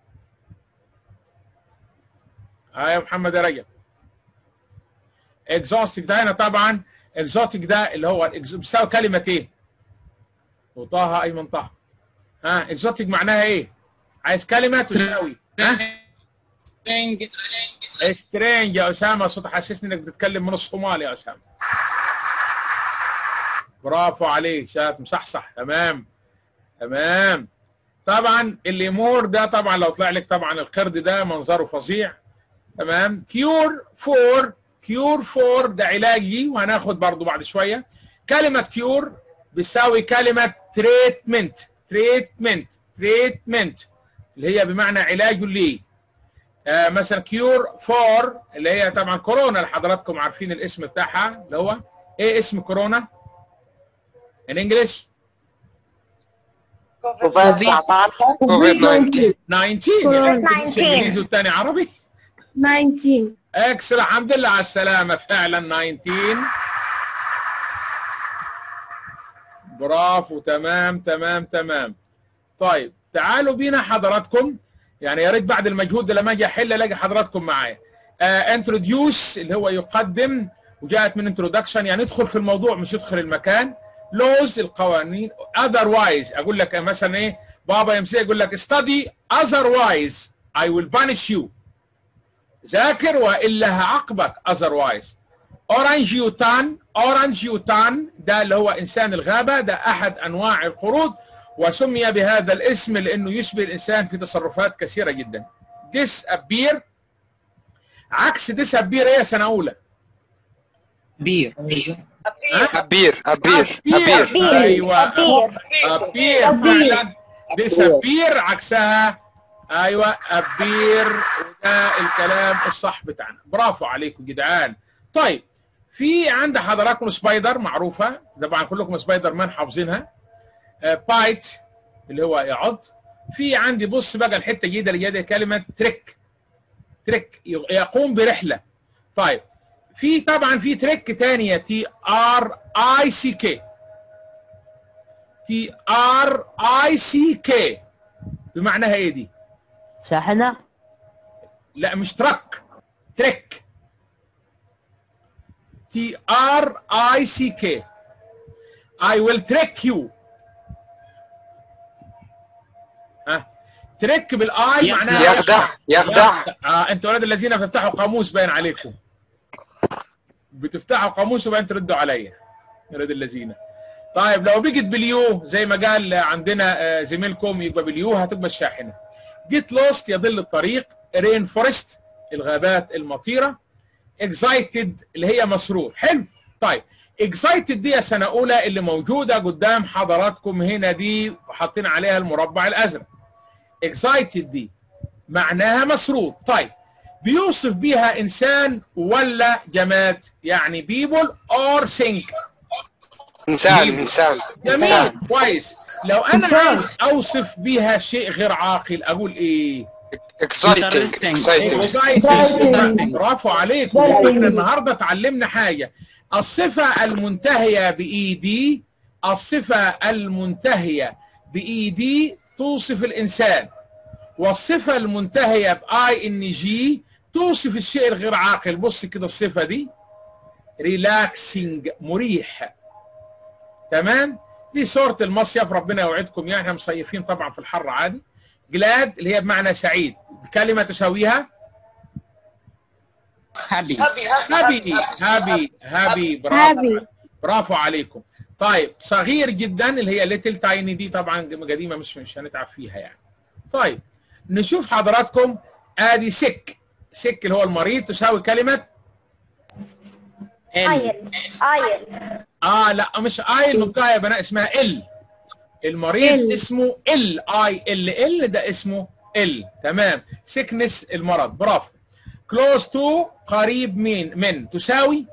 اه يا محمد يا رجب اكزوستيك ده هنا طبعا اكزوتيك ده اللي هو الإكز- بيساوي كلمه ايه؟ وطه ايمن طه ها اكزوتيك معناها ايه؟ عايز كلمه تساوي ها سترينج يا اسامه صوت حسسني انك بتتكلم من الصومال يا اسامه برافو عليك شاف مصحصح تمام تمام طبعا الليمور ده طبعا لو طلع لك طبعا القرد ده منظره فظيع تمام كيور فور كيور فور ده علاجي وهناخد برضو بعد شويه كلمه كيور بتساوي كلمه تريتمنت تريتمنت تريتمنت اللي هي بمعنى علاج ليه آه مثلا كيور فور اللي هي طبعا كورونا اللي حضراتكم عارفين الاسم بتاعها اللي هو ايه اسم كورونا؟ ان انجلش كوفيد 19 كوفيد 19 19 كورونا. يعني مش انجليزي والثاني عربي 19 اكسل الحمد لله على السلامه فعلا 19 برافو تمام تمام تمام طيب تعالوا بينا حضراتكم يعني يا ريت بعد المجهود ده لما اجي احل الاقي حضراتكم معايا انتروديوس اللي هو يقدم وجاءت من انترودكشن يعني ادخل في الموضوع مش ادخل المكان لوز القوانين اذروايز اقول لك مثلا ايه بابا يمسي يقول لك study otherwise I will punish you ذاكر والا هعاقبك otherwise اورانجيوتان اورانجيوتان ده اللي هو انسان الغابه ده احد انواع القرود وسمي بهذا الاسم لانه يشبه الانسان في تصرفات كثيره جدا disappear عكس disappear هي سنه اولى بير ها؟ أبير أبير أبير ايوه ابير فعلا disappear عكسها ايوه ابير وده الكلام الصح بتاعنا برافو عليكم جدعان طيب في عند حضراتكم سبايدر معروفه طبعا كلكم سبايدر مان حافظينها آه، بايت اللي هو يعض في عندي بص بقى الحته الجديده اللي جايه كلمه تريك تريك يقوم برحله طيب في طبعا في تريك تانية تي ار اي سي كي تي ار اي سي كي بمعناها ايه دي؟ شاحنة لا مش ترك تريك تي ار اي سي كي I will trick you ها تريك بالاي يخدع. معناها يخدع يخدع آه انتوا ولاد الذين بتفتحوا قاموس باين عليكم بتفتحوا قاموس وبعدين تردوا عليا يا ولاد الذين طيب لو بقت باليو زي ما قال عندنا آه، زميلكم يبقى باليو هتبقى الشاحنه جيت لوست يضل الطريق رين فورست الغابات المطيره اكزايتد اللي هي مسرور حلو طيب اكزايتد دي يا سنه اولى اللي موجوده قدام حضراتكم هنا دي وحاطين عليها المربع الازرق اكزايتد دي معناها مسرور طيب بيوصف بيها انسان ولا جماد يعني بيبل اور سينك إنسان إنسان جميل إنسان كويس لو انا إنسان. عايز اوصف بيها شيء غير عاقل اقول ايه exciting Interesting. exciting Exciting. برافو عليك احنا النهارده اتعلمنا حاجه الصفه المنتهيه بايدي الصفه المنتهيه بايدي توصف الانسان والصفه المنتهيه باي ان جي توصف الشيء الغير عاقل بص كده الصفه دي ريلاكسنج مريح تمام دي صورة المصيف ربنا يوعدكم يعني احنا مصيفين طبعا في الحر عادي جلاد اللي هي بمعنى سعيد كلمة تساويها هابي هابي هابي هابي برافو Happy. برافو عليكم طيب صغير جدا اللي هي ليتل تايني دي طبعا قديمة مش مش هنتعب فيها يعني طيب نشوف حضراتكم ادي سك سك اللي هو المريض تساوي كلمة ال ايل ايل اه لا مش اي المنطقه يا بنات اسمها ال المريض ال. اسمه ال اي ال ال ده اسمه ال تمام سيكنس المرض برافو كلوز تو قريب من من تساوي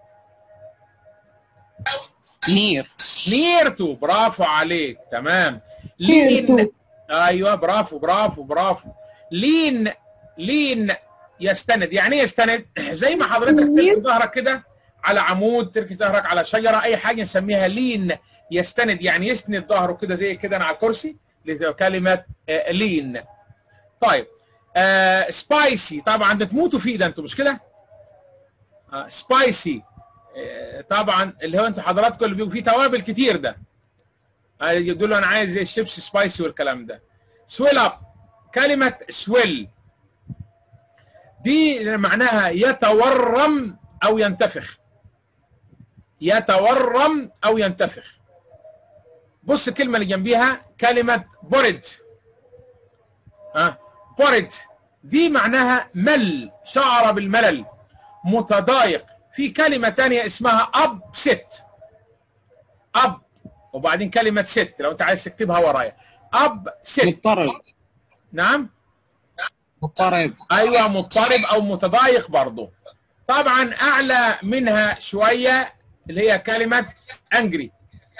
نير نير تو برافو عليك تمام Near لين to. ايوه برافو برافو برافو لين لين يستند يعني ايه يستند زي ما حضرتك Near. تلقي ظهرك كده على عمود تركي ظهرك على شجره اي حاجه نسميها لين يستند يعني يسند ظهره كده زي كده انا على الكرسي كلمه لين طيب آه سبايسي طبعا ده تموتوا فيه ده انتوا مش كده آه سبايسي آه طبعا اللي هو انتوا حضراتكم اللي بيبقوا فيه توابل كتير ده آه يقول له انا عايز زي الشيبس سبايسي والكلام ده سويل اب كلمه سويل دي معناها يتورم او ينتفخ يتورم او ينتفخ بص الكلمه اللي جنبيها كلمه برد ها برد دي معناها مل شعر بالملل متضايق في كلمه تانية اسمها اب ست اب وبعدين كلمه ست لو انت عايز تكتبها ورايا اب ست مضطرب نعم مضطرب ايوه مضطرب او متضايق برضه طبعا اعلى منها شويه اللي هي كلمه انجري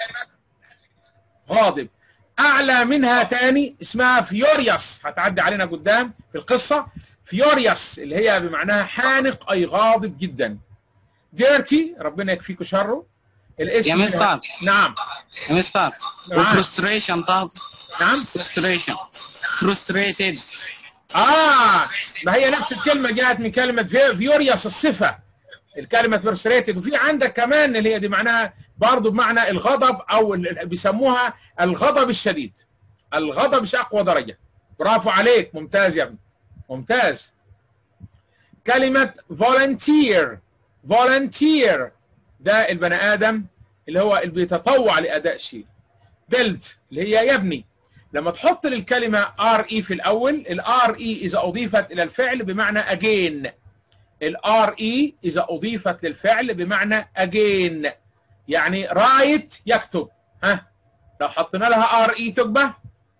غاضب اعلى منها تاني اسمها فيوريوس هتعدي علينا قدام في القصه فيوريوس اللي هي بمعناها حانق اي غاضب جدا ديرتي ربنا يكفيكوا شره الاسم يا منها- مستر. نعم يا مستر نعم. وفرستريشن طب نعم فرستريشن فرستريتد اه ما هي نفس الكلمه جاءت من كلمه في- فيوريوس الصفه الكلمه فرستريتد وفي عندك كمان اللي هي دي معناها برضه بمعنى الغضب او ال- بيسموها الغضب الشديد الغضب مش اقوى درجه برافو عليك ممتاز يا ابني ممتاز كلمه فولنتير فولنتير ده البني ادم اللي هو اللي بيتطوع لاداء شيء بيلد اللي هي يبني لما تحط للكلمه ار اي في الاول الار اي اذا اضيفت الى الفعل بمعنى اجين الار اي اذا اضيفت للفعل بمعنى اجين يعني رايت يكتب ها لو حطينا لها ار اي تكبه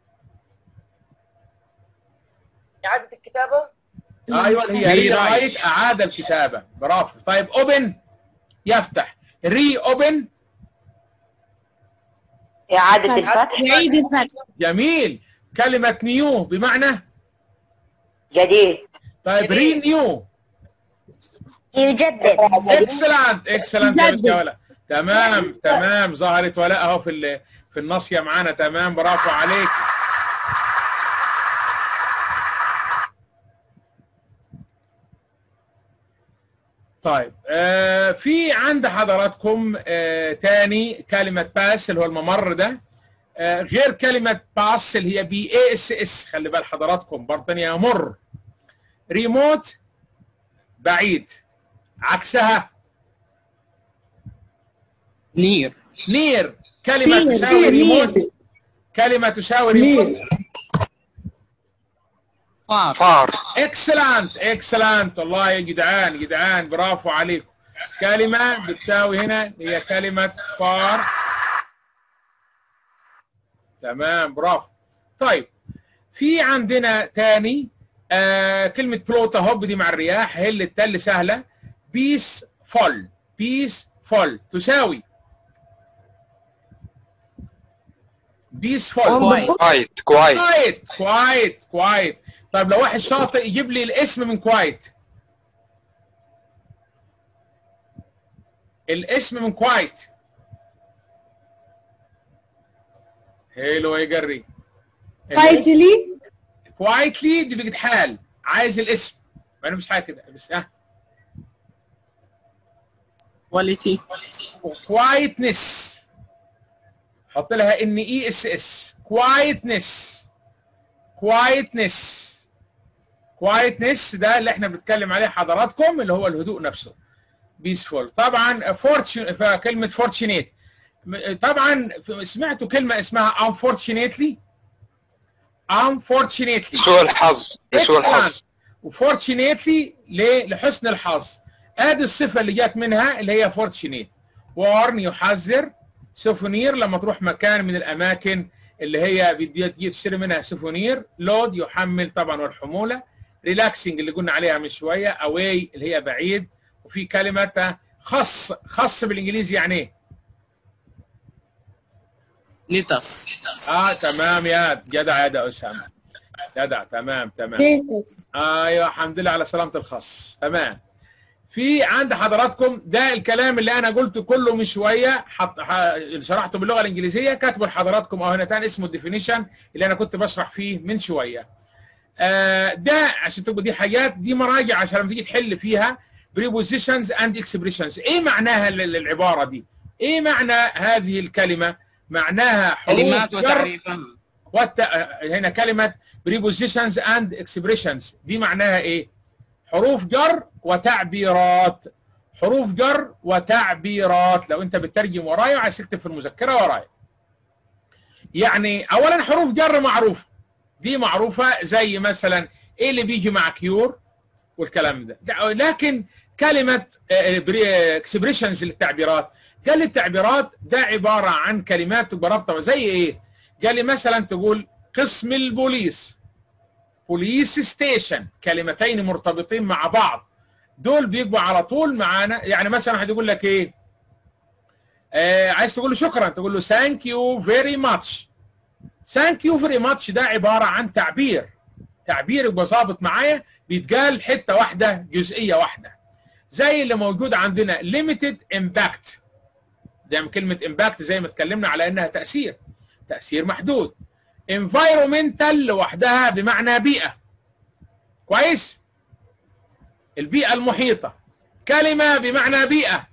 إعادة الكتابة ايوه هي هي Rewrite. رايت اعاد الكتابه برافو طيب اوبن يفتح ري اوبن إعادة الفتح يعيد الفتح جميل كلمه نيو بمعنى جديد طيب ري نيو يجدد اكسلنت اكسلنت يا جدد. بنت يا ولاء تمام تمام ظهرت ولاء اهو في ال- في الناصيه معانا تمام برافو عليك طيب آه في عند حضراتكم آه تاني كلمه باس اللي هو الممر ده آه غير كلمه باس اللي هي بي اي اس اس خلي بال حضراتكم برضه تاني يمر ريموت بعيد عكسها نير نير كلمة نير، تساوي نير، ريموت نير. كلمة تساوي ريموت فار فار اكسلنت اكسلنت والله يا جدعان جدعان برافو عليكم كلمة بتساوي هنا هي كلمة فار تمام برافو طيب في عندنا تاني آه كلمة بلوتا هوب دي مع الرياح هي اللي التل سهلة بيس فول بيس فول تساوي بيس فول كوايت كوايت كوايت كوايت كوايت طيب لو واحد شاطئ يجيب لي الاسم من كوايت الاسم من كوايت حلو يا جري فايتلي كوايتلي دي بقت حال عايز الاسم ما انا مش حاجه كده بس ها كواليتي كوايتنس حط لها ان اي اس اس كوايتنس كوايتنس كوايتنس ده اللي احنا بنتكلم عليه حضراتكم اللي هو الهدوء نفسه بيسفول طبعا فورتشن كلمه فورتشنيت طبعا سمعتوا كلمه اسمها unfortunately unfortunately سوء الحظ سوء الحظ وفورتشنيتلي لحسن الحظ ادي الصفه اللي جت منها اللي هي فورتشنيت وارن يحذر سوفونير لما تروح مكان من الاماكن اللي هي بدي تجي تشتري منها سوفونير لود يحمل طبعا والحموله ريلاكسنج اللي قلنا عليها من شويه اواي اللي هي بعيد وفي كلمه خص خص بالانجليزي يعني ايه؟ ليتس اه تمام يا جدع يا ده اسامه جدع تمام تمام ليتس ايوه الحمد لله على سلامه الخص تمام في عند حضراتكم ده الكلام اللي انا قلته كله من شويه حط ح- اللي شرحته باللغه الانجليزيه كاتبه لحضراتكم اهو هنا تاني اسمه الديفينيشن اللي انا كنت بشرح فيه من شويه آه، ده عشان تبقى دي حاجات دي مراجع عشان لما تيجي تحل فيها prepositions and expressions ايه معناها ال- العباره دي ايه معنى هذه الكلمه معناها حروف كلمات جر وتعريفها والت... هنا كلمة prepositions and expressions دي معناها ايه؟ حروف جر وتعبيرات حروف جر وتعبيرات لو انت بتترجم ورايا وعايز تكتب في المذكرة ورايا يعني اولا حروف جر معروفة دي معروفة زي مثلا ايه اللي بيجي مع كيور والكلام ده, ده لكن كلمة اكسبريشنز للتعبيرات قال لي التعبيرات ده عبارة عن كلمات بربطة زي ايه؟ قال لي مثلا تقول قسم البوليس بوليس ستيشن كلمتين مرتبطين مع بعض دول بيبقوا على طول معانا يعني مثلا حد يقول لك ايه آه عايز تقول له شكرا تقول له ثانك يو فيري ماتش ثانك يو فيري ماتش ده عباره عن تعبير تعبير يبقى ظابط معايا بيتقال حته واحده جزئيه واحده زي اللي موجود عندنا ليميتد امباكت زي ما كلمه امباكت زي ما اتكلمنا على انها تاثير تاثير محدود environmental لوحدها بمعنى بيئه كويس البيئه المحيطه كلمه بمعنى بيئه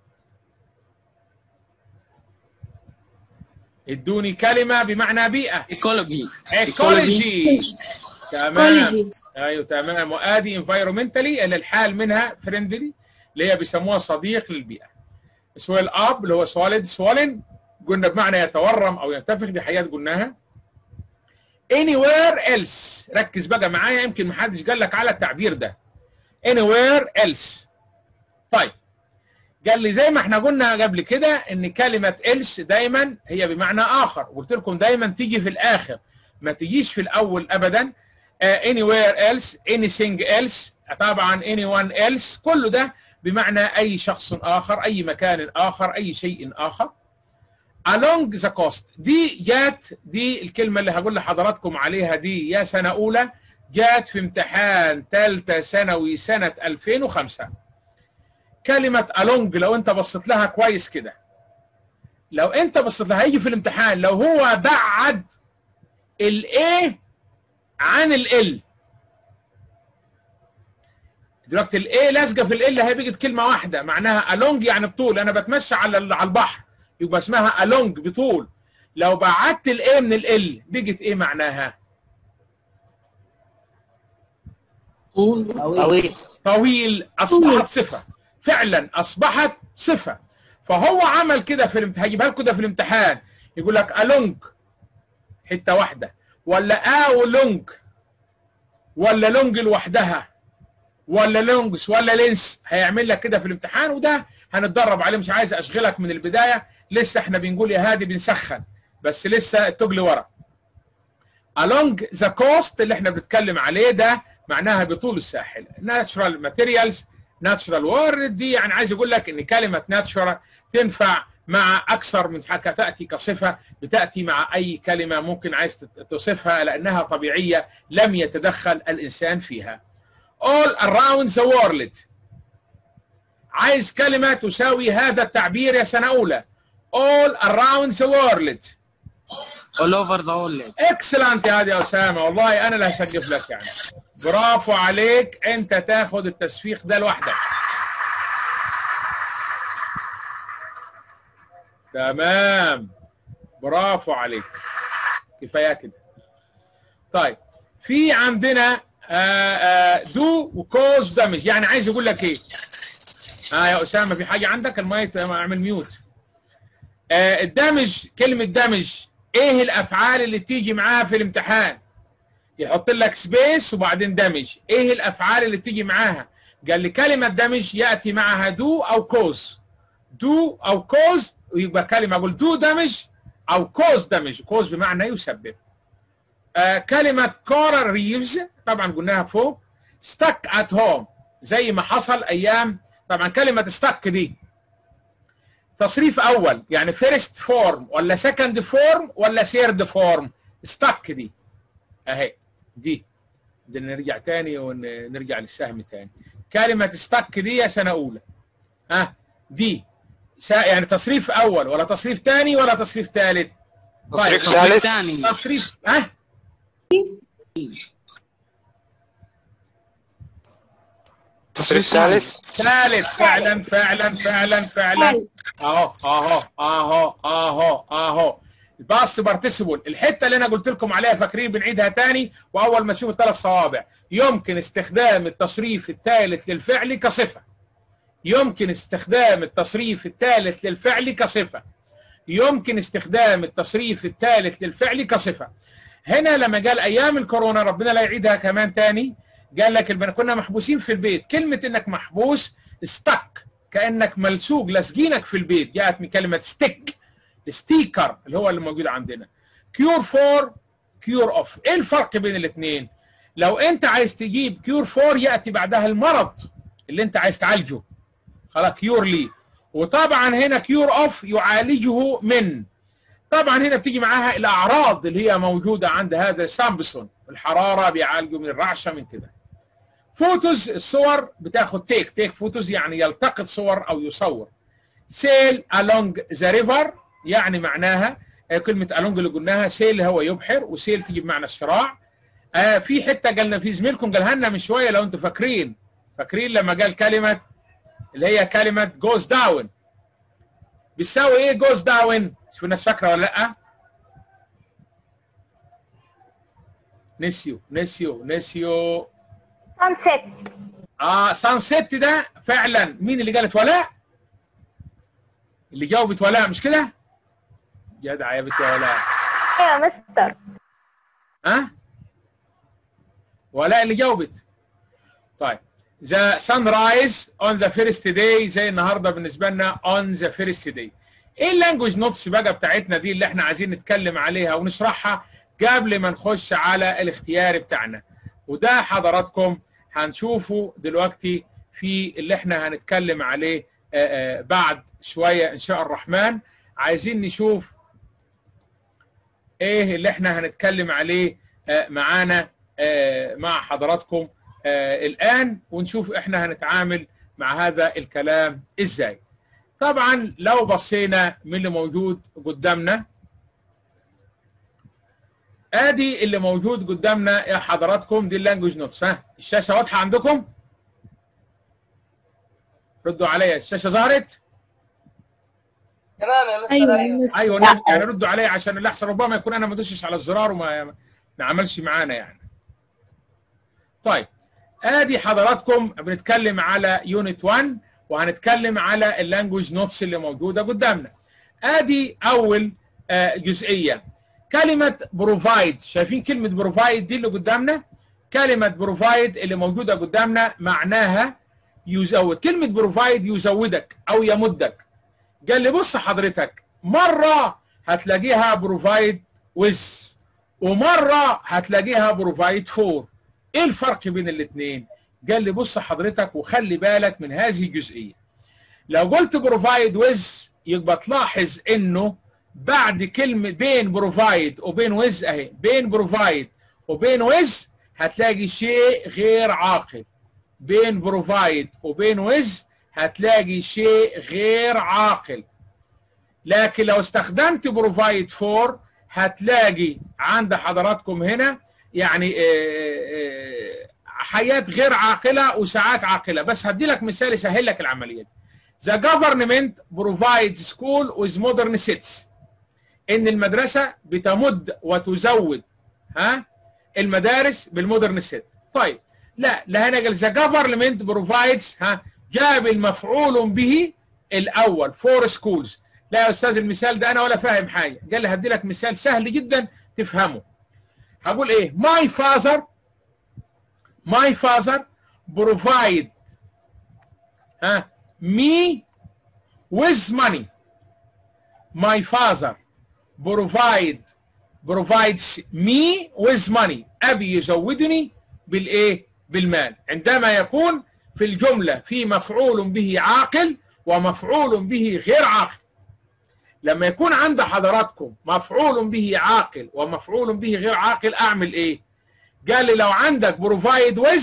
ادوني كلمه بمعنى بيئه ايكولوجي ايكولوجي تمام Ecology. ايوه تمام وادي انفايرمنتالي اللي الحال منها فريندلي اللي هي بيسموها صديق للبيئه سويل اب اللي هو سوالد سوالن قلنا بمعنى يتورم او ينتفخ دي حاجات قلناها anywhere else ركز بقى معايا يمكن محدش قال لك على التعبير ده anywhere else طيب قال لي زي ما احنا قلنا قبل كده ان كلمه else دايما هي بمعنى اخر قلت لكم دايما تيجي في الاخر ما تجيش في الاول ابدا آه، anywhere else anything else طبعا anyone else كله ده بمعنى اي شخص اخر اي مكان اخر اي شيء اخر along the coast دي جات دي الكلمه اللي هقول لحضراتكم عليها دي يا سنه اولى جات في امتحان ثالثه ثانوي سنه 2005 كلمه along لو انت بصيت لها كويس كده لو انت بصيت لها هيجي في الامتحان لو هو بعد الايه عن ال دلوقتي الايه لازقه في ال هي بقت كلمه واحده معناها along يعني بطول انا بتمشى على ال- على البحر يبقى اسمها along بطول لو بعدت الايه من ال بقت ايه معناها طول طويل طويل اصبحت صفه فعلا اصبحت صفه فهو عمل كده في الامتحان هيجيبها لكم كده في الامتحان يقول لك along حته واحده ولا او لونج ولا لونج لوحدها ولا لونجس ولا لينس هيعمل لك كده في الامتحان وده هنتدرب عليه مش عايز اشغلك من البدايه لسه احنا بنقول يا هادي بنسخن بس لسه التجل ورا along the coast اللي احنا بنتكلم عليه ده معناها بطول الساحل natural materials natural world دي يعني عايز اقول لك ان كلمه natural تنفع مع اكثر من حاجه تاتي كصفه بتاتي مع اي كلمه ممكن عايز تصفها لانها طبيعيه لم يتدخل الانسان فيها all around the world عايز كلمه تساوي هذا التعبير يا سنه اولى all around the world all over the world اكسلنت يا هادي يا اسامه والله انا اللي هسقف لك يعني برافو عليك انت تاخد التسفيق ده لوحدك تمام برافو عليك كفايه كده طيب في عندنا دو وكوز دامج يعني عايز اقول لك ايه اه يا اسامه في حاجه عندك المايك اعمل ميوت آه الدمج كلمه دمج ايه الافعال اللي بتيجي معاها في الامتحان يحط لك سبيس وبعدين دمج ايه الافعال اللي بتيجي معاها قال لي كلمه دمج ياتي معها دو او كوز دو او كوز ويبقى كلمه اقول دو دمج او كوز دمج كوز بمعنى يسبب آه كلمه كورال ريفز طبعا قلناها فوق ستك ات هوم زي ما حصل ايام طبعا كلمه ستك دي تصريف اول يعني فيرست فورم ولا سكند فورم ولا سيرد فورم ستك دي اهي دي بدنا نرجع تاني ونرجع للسهم تاني كلمه ستك دي يا سنه اولى ها دي سا- يعني تصريف اول ولا تصريف ثاني ولا تصريف ثالث تصريف طيب. ثالث ثاني تصريف ها تصريف ثالث ثالث فعلا فعلا فعلا فعلا اهو اهو اهو اهو اهو الباست بارتيسيبل الحته اللي انا قلت لكم عليها فاكرين بنعيدها تاني واول ما تشوف الثلاث صوابع يمكن استخدام التصريف الثالث للفعل كصفه يمكن استخدام التصريف الثالث للفعل كصفه يمكن استخدام التصريف الثالث للفعل كصفه هنا لما قال ايام الكورونا ربنا لا يعيدها كمان تاني قال لك البنا كنا محبوسين في البيت كلمه انك محبوس استك كانك ملسوق لاسقينك في البيت جاءت من كلمه ستيك ستيكر اللي هو اللي موجود عندنا كيور فور كيور اوف ايه الفرق بين الاثنين لو انت عايز تجيب كيور فور ياتي بعدها المرض اللي انت عايز تعالجه خلاص كيور لي وطبعا هنا كيور اوف يعالجه من طبعا هنا بتيجي معاها الاعراض اللي هي موجوده عند هذا سامبسون الحراره بيعالجوا من الرعشه من كده فوتوز الصور بتاخد تيك تيك فوتوز يعني يلتقط صور او يصور سيل along ذا ريفر يعني معناها آه، كلمه along اللي قلناها سيل هو يبحر وسيل تجي بمعنى الشراع آه في حته قالنا في زميلكم قالها لنا من شويه لو انتم فاكرين فاكرين لما قال كلمه اللي هي كلمه جوز داون بتساوي ايه جوز داون شوف الناس فاكره ولا لا نسيو نسيو نسيو سانسيت اه سانسيت ده فعلا مين اللي قالت ولاء؟ اللي جاوبت ولاء مش كده؟ جدع يا بنت يا ولاء ايوه يا مستر ها؟ ولاء اللي جاوبت طيب ذا سان رايز اون ذا فيرست داي زي النهارده بالنسبه لنا اون ذا فيرست داي ايه اللانجوج نوتس بقى بتاعتنا دي اللي احنا عايزين نتكلم عليها ونشرحها قبل ما نخش على الاختيار بتاعنا وده حضراتكم هنشوفه دلوقتي في اللي احنا هنتكلم عليه آه، آه، بعد شويه ان شاء الرحمن عايزين نشوف ايه اللي احنا هنتكلم عليه آه، معانا آه، مع حضراتكم آه، الان ونشوف احنا هنتعامل مع هذا الكلام ازاي طبعا لو بصينا من اللي موجود قدامنا ادي اللي موجود قدامنا يا حضراتكم دي اللانجوج نوتس ها الشاشه واضحه عندكم ردوا عليا الشاشه ظهرت تمام يا مستر ايوه ايوه يا مستر. ايوه نعم، يعني ردوا عليا عشان اللي احسن ربما يكون انا ما دوشش على الزرار وما ما عملش معانا يعني طيب ادي حضراتكم بنتكلم على يونت 1 وهنتكلم على اللانجوج نوتس اللي موجوده قدامنا ادي اول آه، جزئيه كلمه بروفايد شايفين كلمه بروفايد دي اللي قدامنا كلمه بروفايد اللي موجوده قدامنا معناها يزود كلمه بروفايد يزودك او يمدك قال لي بص حضرتك مره هتلاقيها بروفايد ويز ومره هتلاقيها بروفايد فور ايه الفرق بين الاثنين قال لي بص حضرتك وخلي بالك من هذه الجزئيه لو قلت بروفايد ويز يبقى تلاحظ انه بعد كلمه بين بروفايد وبين ويز اهي بين بروفايد وبين ويز هتلاقي شيء غير عاقل بين بروفايد وبين ويز هتلاقي شيء غير عاقل لكن لو استخدمت بروفايد فور هتلاقي عند حضراتكم هنا يعني آه، آه، حياة غير عاقلة وساعات عاقلة بس هدي لك مثال يسهل لك العملية دي The government provides school with modern sets ان المدرسة بتمد وتزود ها المدارس بالمودرن سيت طيب لا لا هنا قال the government provides ها جاب المفعول به الاول فور سكولز لا يا استاذ المثال ده انا ولا فاهم حاجه قال لي هدي لك مثال سهل جدا تفهمه هقول ايه my father my father provide ها me with money my father provide provides me with money ابي يزودني بالايه بالمال عندما يكون في الجمله في مفعول به عاقل ومفعول به غير عاقل لما يكون عند حضراتكم مفعول به عاقل ومفعول به غير عاقل اعمل ايه قال لي لو عندك بروفايد ويز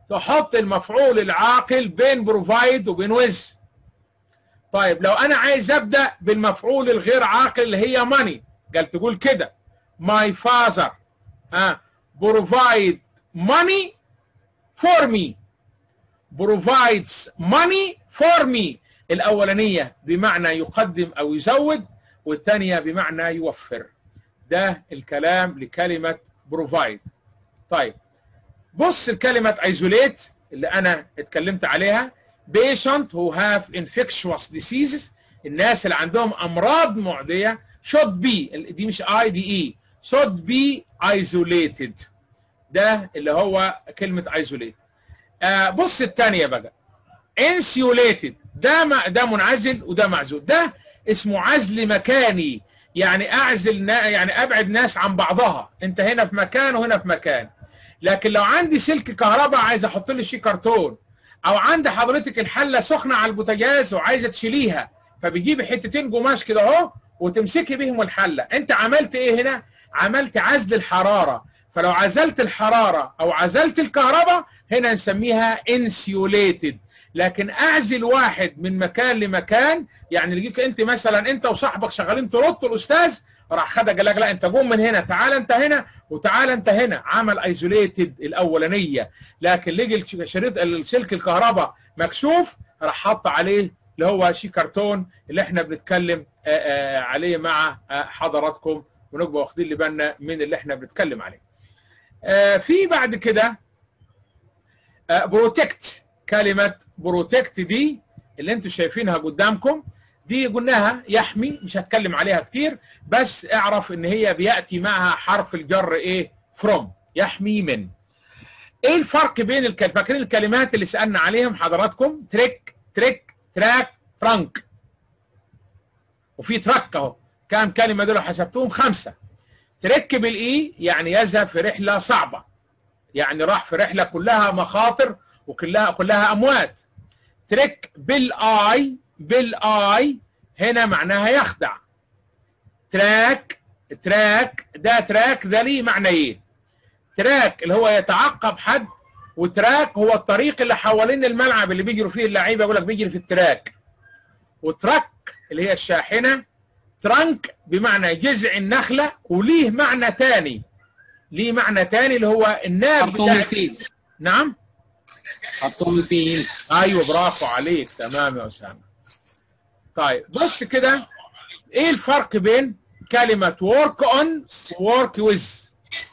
تحط المفعول العاقل بين بروفايد وبين ويز طيب لو انا عايز ابدا بالمفعول الغير عاقل اللي هي ماني قال تقول كده my father ها provide money for me provides money for me الاولانيه بمعنى يقدم او يزود والثانيه بمعنى يوفر ده الكلام لكلمه provide طيب بص الكلمه isolate اللي انا اتكلمت عليها patient who have infectious diseases الناس اللي عندهم امراض معديه should be دي مش اي دي اي should be isolated ده اللي هو كلمه isolate آه بص الثانيه بقى insulated ده ما ده منعزل وده معزول ده اسمه عزل مكاني يعني اعزل نا يعني ابعد ناس عن بعضها انت هنا في مكان وهنا في مكان لكن لو عندي سلك كهرباء عايز احط له شي كرتون او عند حضرتك الحله سخنه على البوتاجاز وعايزه تشيليها فبيجيبي حتتين قماش كده اهو وتمسكي بيهم الحله انت عملت ايه هنا عملت عزل الحراره فلو عزلت الحراره او عزلت الكهرباء هنا نسميها انسيوليتد لكن اعزل واحد من مكان لمكان يعني يجيك انت مثلا انت وصاحبك شغالين ترطوا الاستاذ راح خدك قال لك لا انت قوم من هنا تعال انت هنا وتعال انت هنا عمل ايزوليتد الاولانيه لكن لقي الشريط السلك الكهرباء مكشوف راح حط عليه اللي هو شي كرتون اللي احنا بنتكلم آآ آآ عليه مع حضراتكم ونبقى واخدين بالنا من اللي احنا بنتكلم عليه. في بعد كده بروتكت كلمه بروتكت دي اللي انتم شايفينها قدامكم دي قلناها يحمي مش هتكلم عليها كتير بس اعرف ان هي بياتي معها حرف الجر ايه فروم يحمي من ايه الفرق بين الكلمات فاكرين الكلمات اللي سالنا عليهم حضراتكم تريك تريك تراك ترانك وفي ترك اهو كام كلمه دول حسبتهم خمسه ترك بالاي يعني يذهب في رحله صعبه يعني راح في رحله كلها مخاطر وكلها كلها اموات ترك بالاي بالاي هنا معناها يخدع تراك تراك ده تراك ده ليه معنيين تراك اللي هو يتعقب حد وتراك هو الطريق اللي حوالين الملعب اللي بيجروا فيه اللعيبه يقول لك بيجري في التراك وترك اللي هي الشاحنه ترنك بمعنى جذع النخله وليه معنى تاني ليه معنى تاني اللي هو الناب خرطوم الفيل نعم خرطوم الفيل ايوه برافو عليك تمام يا اسامه طيب بص كده ايه الفرق بين كلمه work on وورك with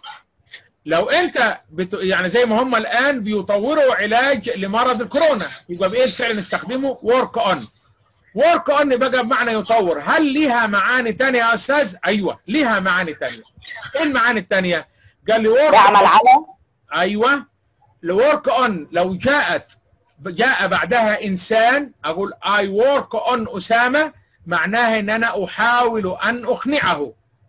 لو انت بت... يعني زي ما هم الان بيطوروا علاج لمرض الكورونا يبقى بايه الفعل نستخدمه work on work on بقى بمعنى يطور هل ليها معاني تانية يا استاذ ايوه ليها معاني تانية ايه المعاني التانية قال لي work يعمل على ايوه الورك اون لو جاءت جاء بعدها انسان اقول اي ورك اون اسامه معناها ان انا احاول ان اقنعه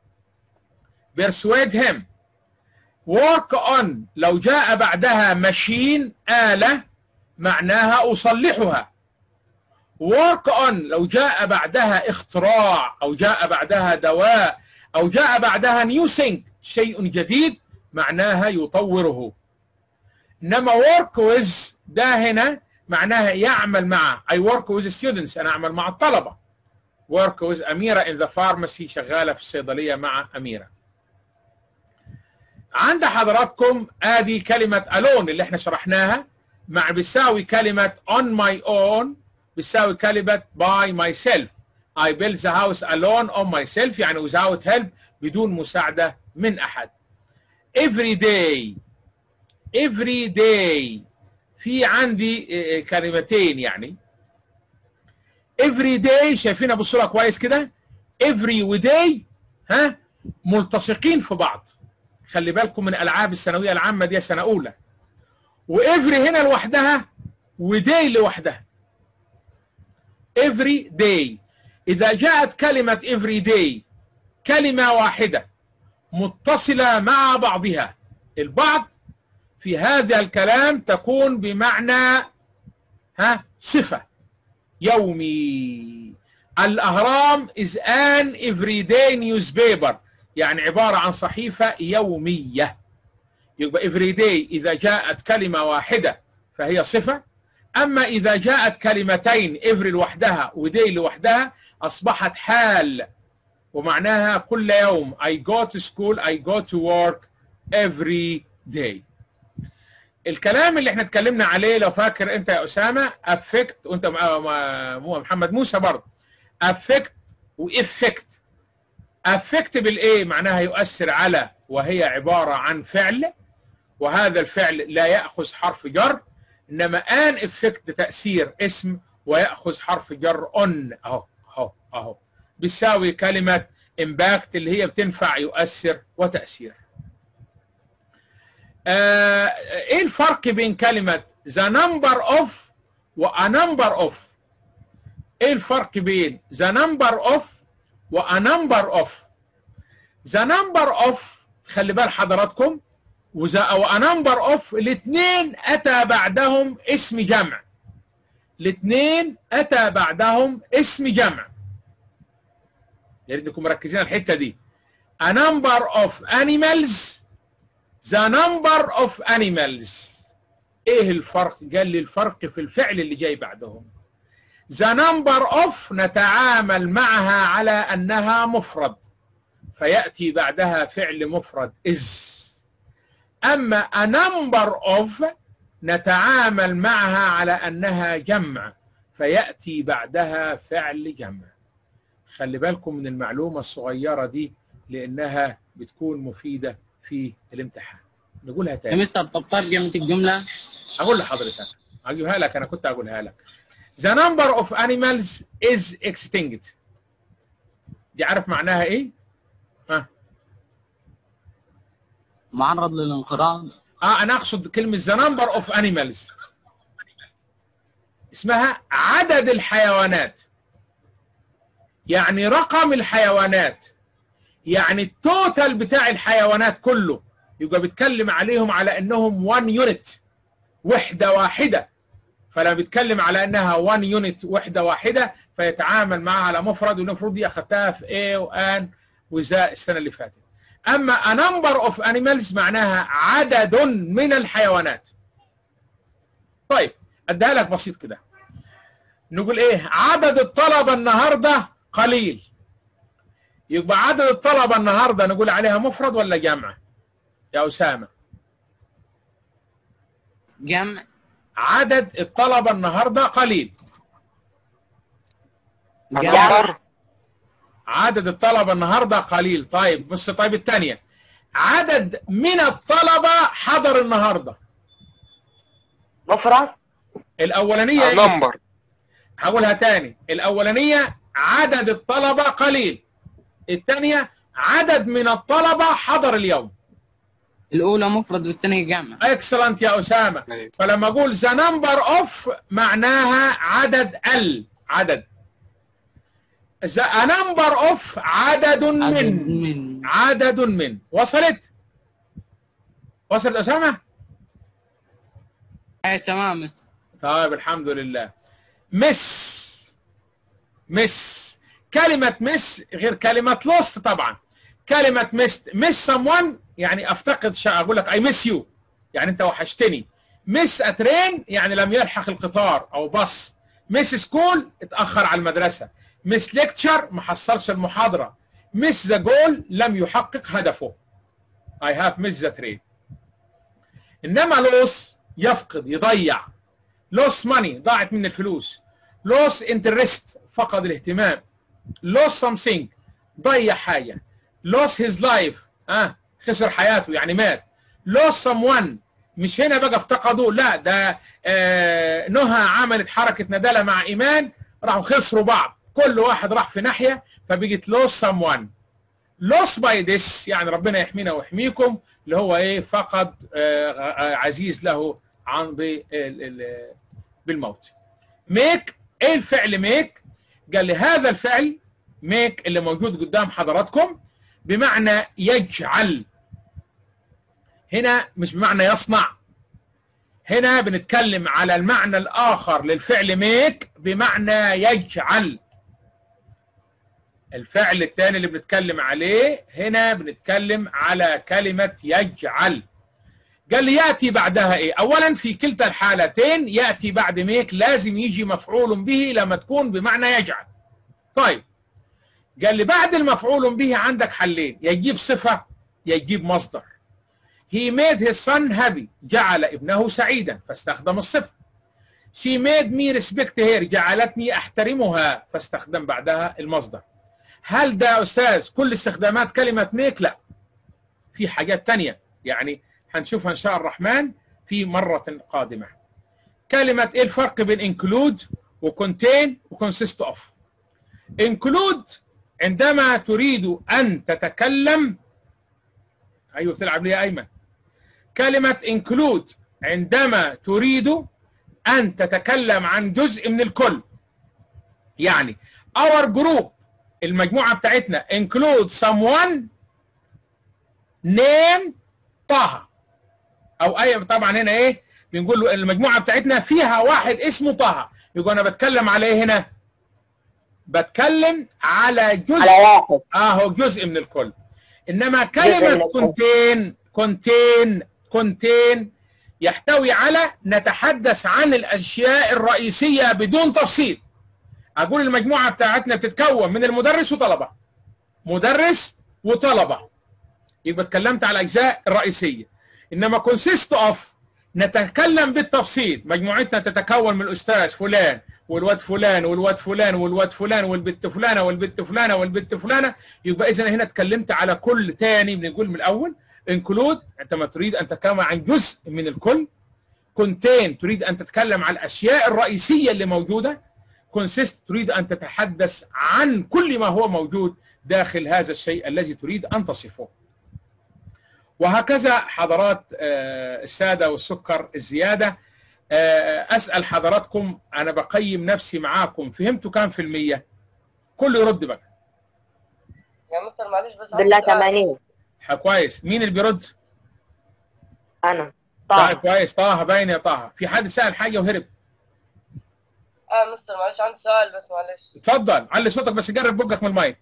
persuade him work on لو جاء بعدها ماشين آلة معناها أصلحها work on لو جاء بعدها اختراع أو جاء بعدها دواء أو جاء بعدها new thing شيء جديد معناها يطوره انما work with ده هنا معناها يعمل مع I work with students انا اعمل مع الطلبه work with اميره in the pharmacy شغاله في الصيدليه مع اميره عند حضراتكم ادي كلمه alone اللي احنا شرحناها مع بتساوي كلمه on my own بتساوي كلمه by myself I built the house alone on myself يعني without help بدون مساعده من احد every day every day في عندي كلمتين يعني every day شايفينها بالصوره كويس كده every وday ها ملتصقين في بعض خلي بالكم من العاب الثانويه العامه دي سنه اولى وافري هنا لوحدها وداي لوحدها every day اذا جاءت كلمه every day كلمه واحده متصله مع بعضها البعض في هذا الكلام تكون بمعنى ها صفة يومي الأهرام is an everyday newspaper يعني عبارة عن صحيفة يومية يبقى everyday إذا جاءت كلمة واحدة فهي صفة أما إذا جاءت كلمتين every لوحدها ودي لوحدها أصبحت حال ومعناها كل يوم I go to school I go to work every day الكلام اللي احنا اتكلمنا عليه لو فاكر انت يا اسامه افكت وانت مع- مع- مع محمد موسى برضه افكت وافكت افكت بالايه معناها يؤثر على وهي عباره عن فعل وهذا الفعل لا ياخذ حرف جر انما ان افكت تاثير اسم وياخذ حرف جر اون اهو اهو اهو بيساوي كلمه امباكت اللي هي بتنفع يؤثر وتاثير آه، ايه الفرق بين كلمة the number of و a number of ايه الفرق بين the number of و a number of the number of خلي بال حضراتكم وذا او a number of الاثنين اتى بعدهم اسم جمع الاثنين اتى بعدهم اسم جمع يا ريت نكون مركزين على الحته دي a number of animals the number of animals ايه الفرق قال لي الفرق في الفعل اللي جاي بعدهم the number of نتعامل معها على انها مفرد فياتي بعدها فعل مفرد is اما a number of نتعامل معها على انها جمع فياتي بعدها فعل جمع خلي بالكم من المعلومه الصغيره دي لانها بتكون مفيده في الامتحان نقولها يا تاني مستر طب ترجمة الجملة اقول لحضرتك اجيبها لك انا كنت اقولها لك the number of animals is extinct دي عارف معناها ايه ها معرض للانقراض اه انا اقصد كلمه the number of animals اسمها عدد الحيوانات يعني رقم الحيوانات يعني التوتال بتاع الحيوانات كله يبقى بيتكلم عليهم على انهم 1 يونت وحده واحده فلما بيتكلم على انها 1 يونت وحده واحده فيتعامل معها على مفرد والمفروض دي اخذتها في ايه وان وذا السنه اللي فاتت اما a number of animals معناها عدد من الحيوانات طيب اديها لك بسيط كده نقول ايه عدد الطلبه النهارده قليل يبقى عدد الطلبه النهارده نقول عليها مفرد ولا جمع يا اسامه جمع عدد الطلبه النهارده قليل جمع النمبر عدد الطلبه النهارده قليل طيب بص طيب الثانيه عدد من الطلبه حضر النهارده مفرد الاولانيه إيه؟ النمبر هقولها تاني الاولانيه عدد الطلبه قليل الثانيه عدد من الطلبه حضر اليوم الأولى مفرد والثانية جمع اكسلنت يا اسامه أيوة. فلما اقول ذا نمبر اوف معناها عدد ال عدد ذا نمبر اوف عدد عدد من من عدد من وصلت وصلت اسامه ايه تمام مستر طيب الحمد لله مس مس كلمة مس غير كلمة لوست طبعا كلمة مس مس someone يعني افتقد شيء اقول لك اي مس يو يعني انت وحشتني مس اترين يعني لم يلحق القطار او باص مس سكول اتاخر على المدرسه مس ليكتشر ما حصلش المحاضره مس ذا جول لم يحقق هدفه اي هاف مس ذا ترين انما لوس يفقد يضيع لوس ماني ضاعت من الفلوس لوس انترست فقد الاهتمام لوس something ضيع حاجه لوس هيز لايف اه خسر حياته يعني مات لوس someone مش هنا بقى افتقدوا لا ده آه نهى عملت حركه ندالة مع ايمان راحوا خسروا بعض كل واحد راح في ناحيه فبقت لوس someone لوس باي ذس يعني ربنا يحمينا ويحميكم اللي هو ايه فقد آه آه عزيز له عن ب- ال- ال- بالموت ميك ايه الفعل ميك قال لي هذا الفعل ميك اللي موجود قدام حضراتكم بمعنى يجعل هنا مش بمعنى يصنع هنا بنتكلم على المعنى الاخر للفعل ميك بمعنى يجعل الفعل الثاني اللي بنتكلم عليه هنا بنتكلم على كلمة يجعل قال لي ياتي بعدها ايه اولا في كلتا الحالتين ياتي بعد ميك لازم يجي مفعول به لما تكون بمعنى يجعل طيب قال لي بعد المفعول به عندك حلين يا يجيب صفه يا يجيب مصدر he made his son happy جعل ابنه سعيدا فاستخدم الصفه she made me respect her جعلتني احترمها فاستخدم بعدها المصدر هل ده يا استاذ كل استخدامات كلمه ميك لا في حاجات تانية يعني هنشوفها ان شاء الرحمن في مرة قادمة كلمة ايه الفرق بين include وcontain وconsist of include عندما تريد ان تتكلم ايوه بتلعب ليه يا ايمن كلمة include عندما تريد ان تتكلم عن جزء من الكل يعني our group المجموعة بتاعتنا include someone name طه او اي طبعا هنا ايه بنقول له المجموعه بتاعتنا فيها واحد اسمه طه يبقى انا بتكلم على ايه هنا بتكلم على جزء على واحد اهو جزء من الكل انما من كلمه الكل. كونتين كونتين كونتين يحتوي على نتحدث عن الاشياء الرئيسيه بدون تفصيل اقول المجموعه بتاعتنا بتتكون من المدرس وطلبه مدرس وطلبه يبقى اتكلمت على الاجزاء الرئيسيه انما كونسيست اوف نتكلم بالتفصيل مجموعتنا تتكون من الاستاذ فلان والواد فلان والواد فلان والواد فلان والبت فلانه والبت فلانه والبت فلانه يبقى اذا هنا اتكلمت على كل تاني بنقول من الاول انكلود انت ما تريد ان تتكلم عن جزء من الكل كونتين تريد ان تتكلم عن الاشياء الرئيسيه اللي موجوده كونسيست تريد ان تتحدث عن كل ما هو موجود داخل هذا الشيء الذي تريد ان تصفه وهكذا حضرات آه، السادة والسكر الزيادة آه، أسأل حضراتكم أنا بقيم نفسي معاكم فهمتوا كام في المية كله يرد بقى يا مستر معلش بس بالله عندي سؤال. 80 ح- كويس مين اللي بيرد انا طيب طه كويس طه باين يا طه في حد سأل حاجة وهرب اه مستر معلش عندي سؤال بس معلش اتفضل علي صوتك بس قرب بقك من المايك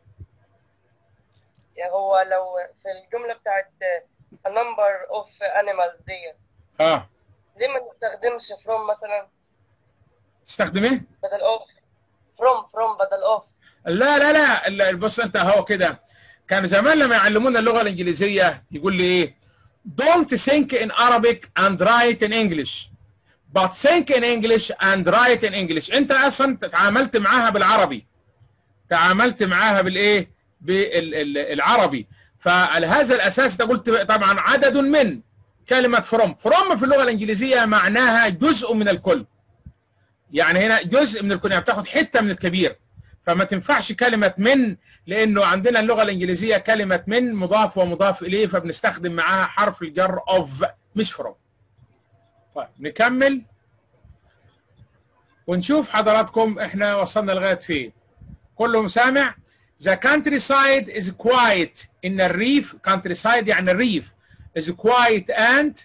يا هو لو في الجملة بتاعت النمبر اوف انيمالز دي اه ليه ما نستخدمش فروم مثلا تستخدم ايه بدل اوف فروم فروم بدل اوف لا لا لا ال- بص انت هو كده كان زمان لما يعلمونا اللغه الانجليزيه يقول لي ايه don't think in Arabic and write in English but think in English and write in English انت اصلا تعاملت معاها بالعربي تعاملت معاها بالايه بالعربي فعلى هذا الاساس انت قلت طبعا عدد من كلمه فروم فروم في اللغه الانجليزيه معناها جزء من الكل يعني هنا جزء من الكل يعني بتاخد حته من الكبير فما تنفعش كلمة من لأنه عندنا اللغة الإنجليزية كلمة من مضاف ومضاف إليه فبنستخدم معاها حرف الجر of مش from طيب نكمل ونشوف حضراتكم احنا وصلنا لغاية فين كلهم سامع The countryside is quiet إن الريف countryside يعني الريف is quiet and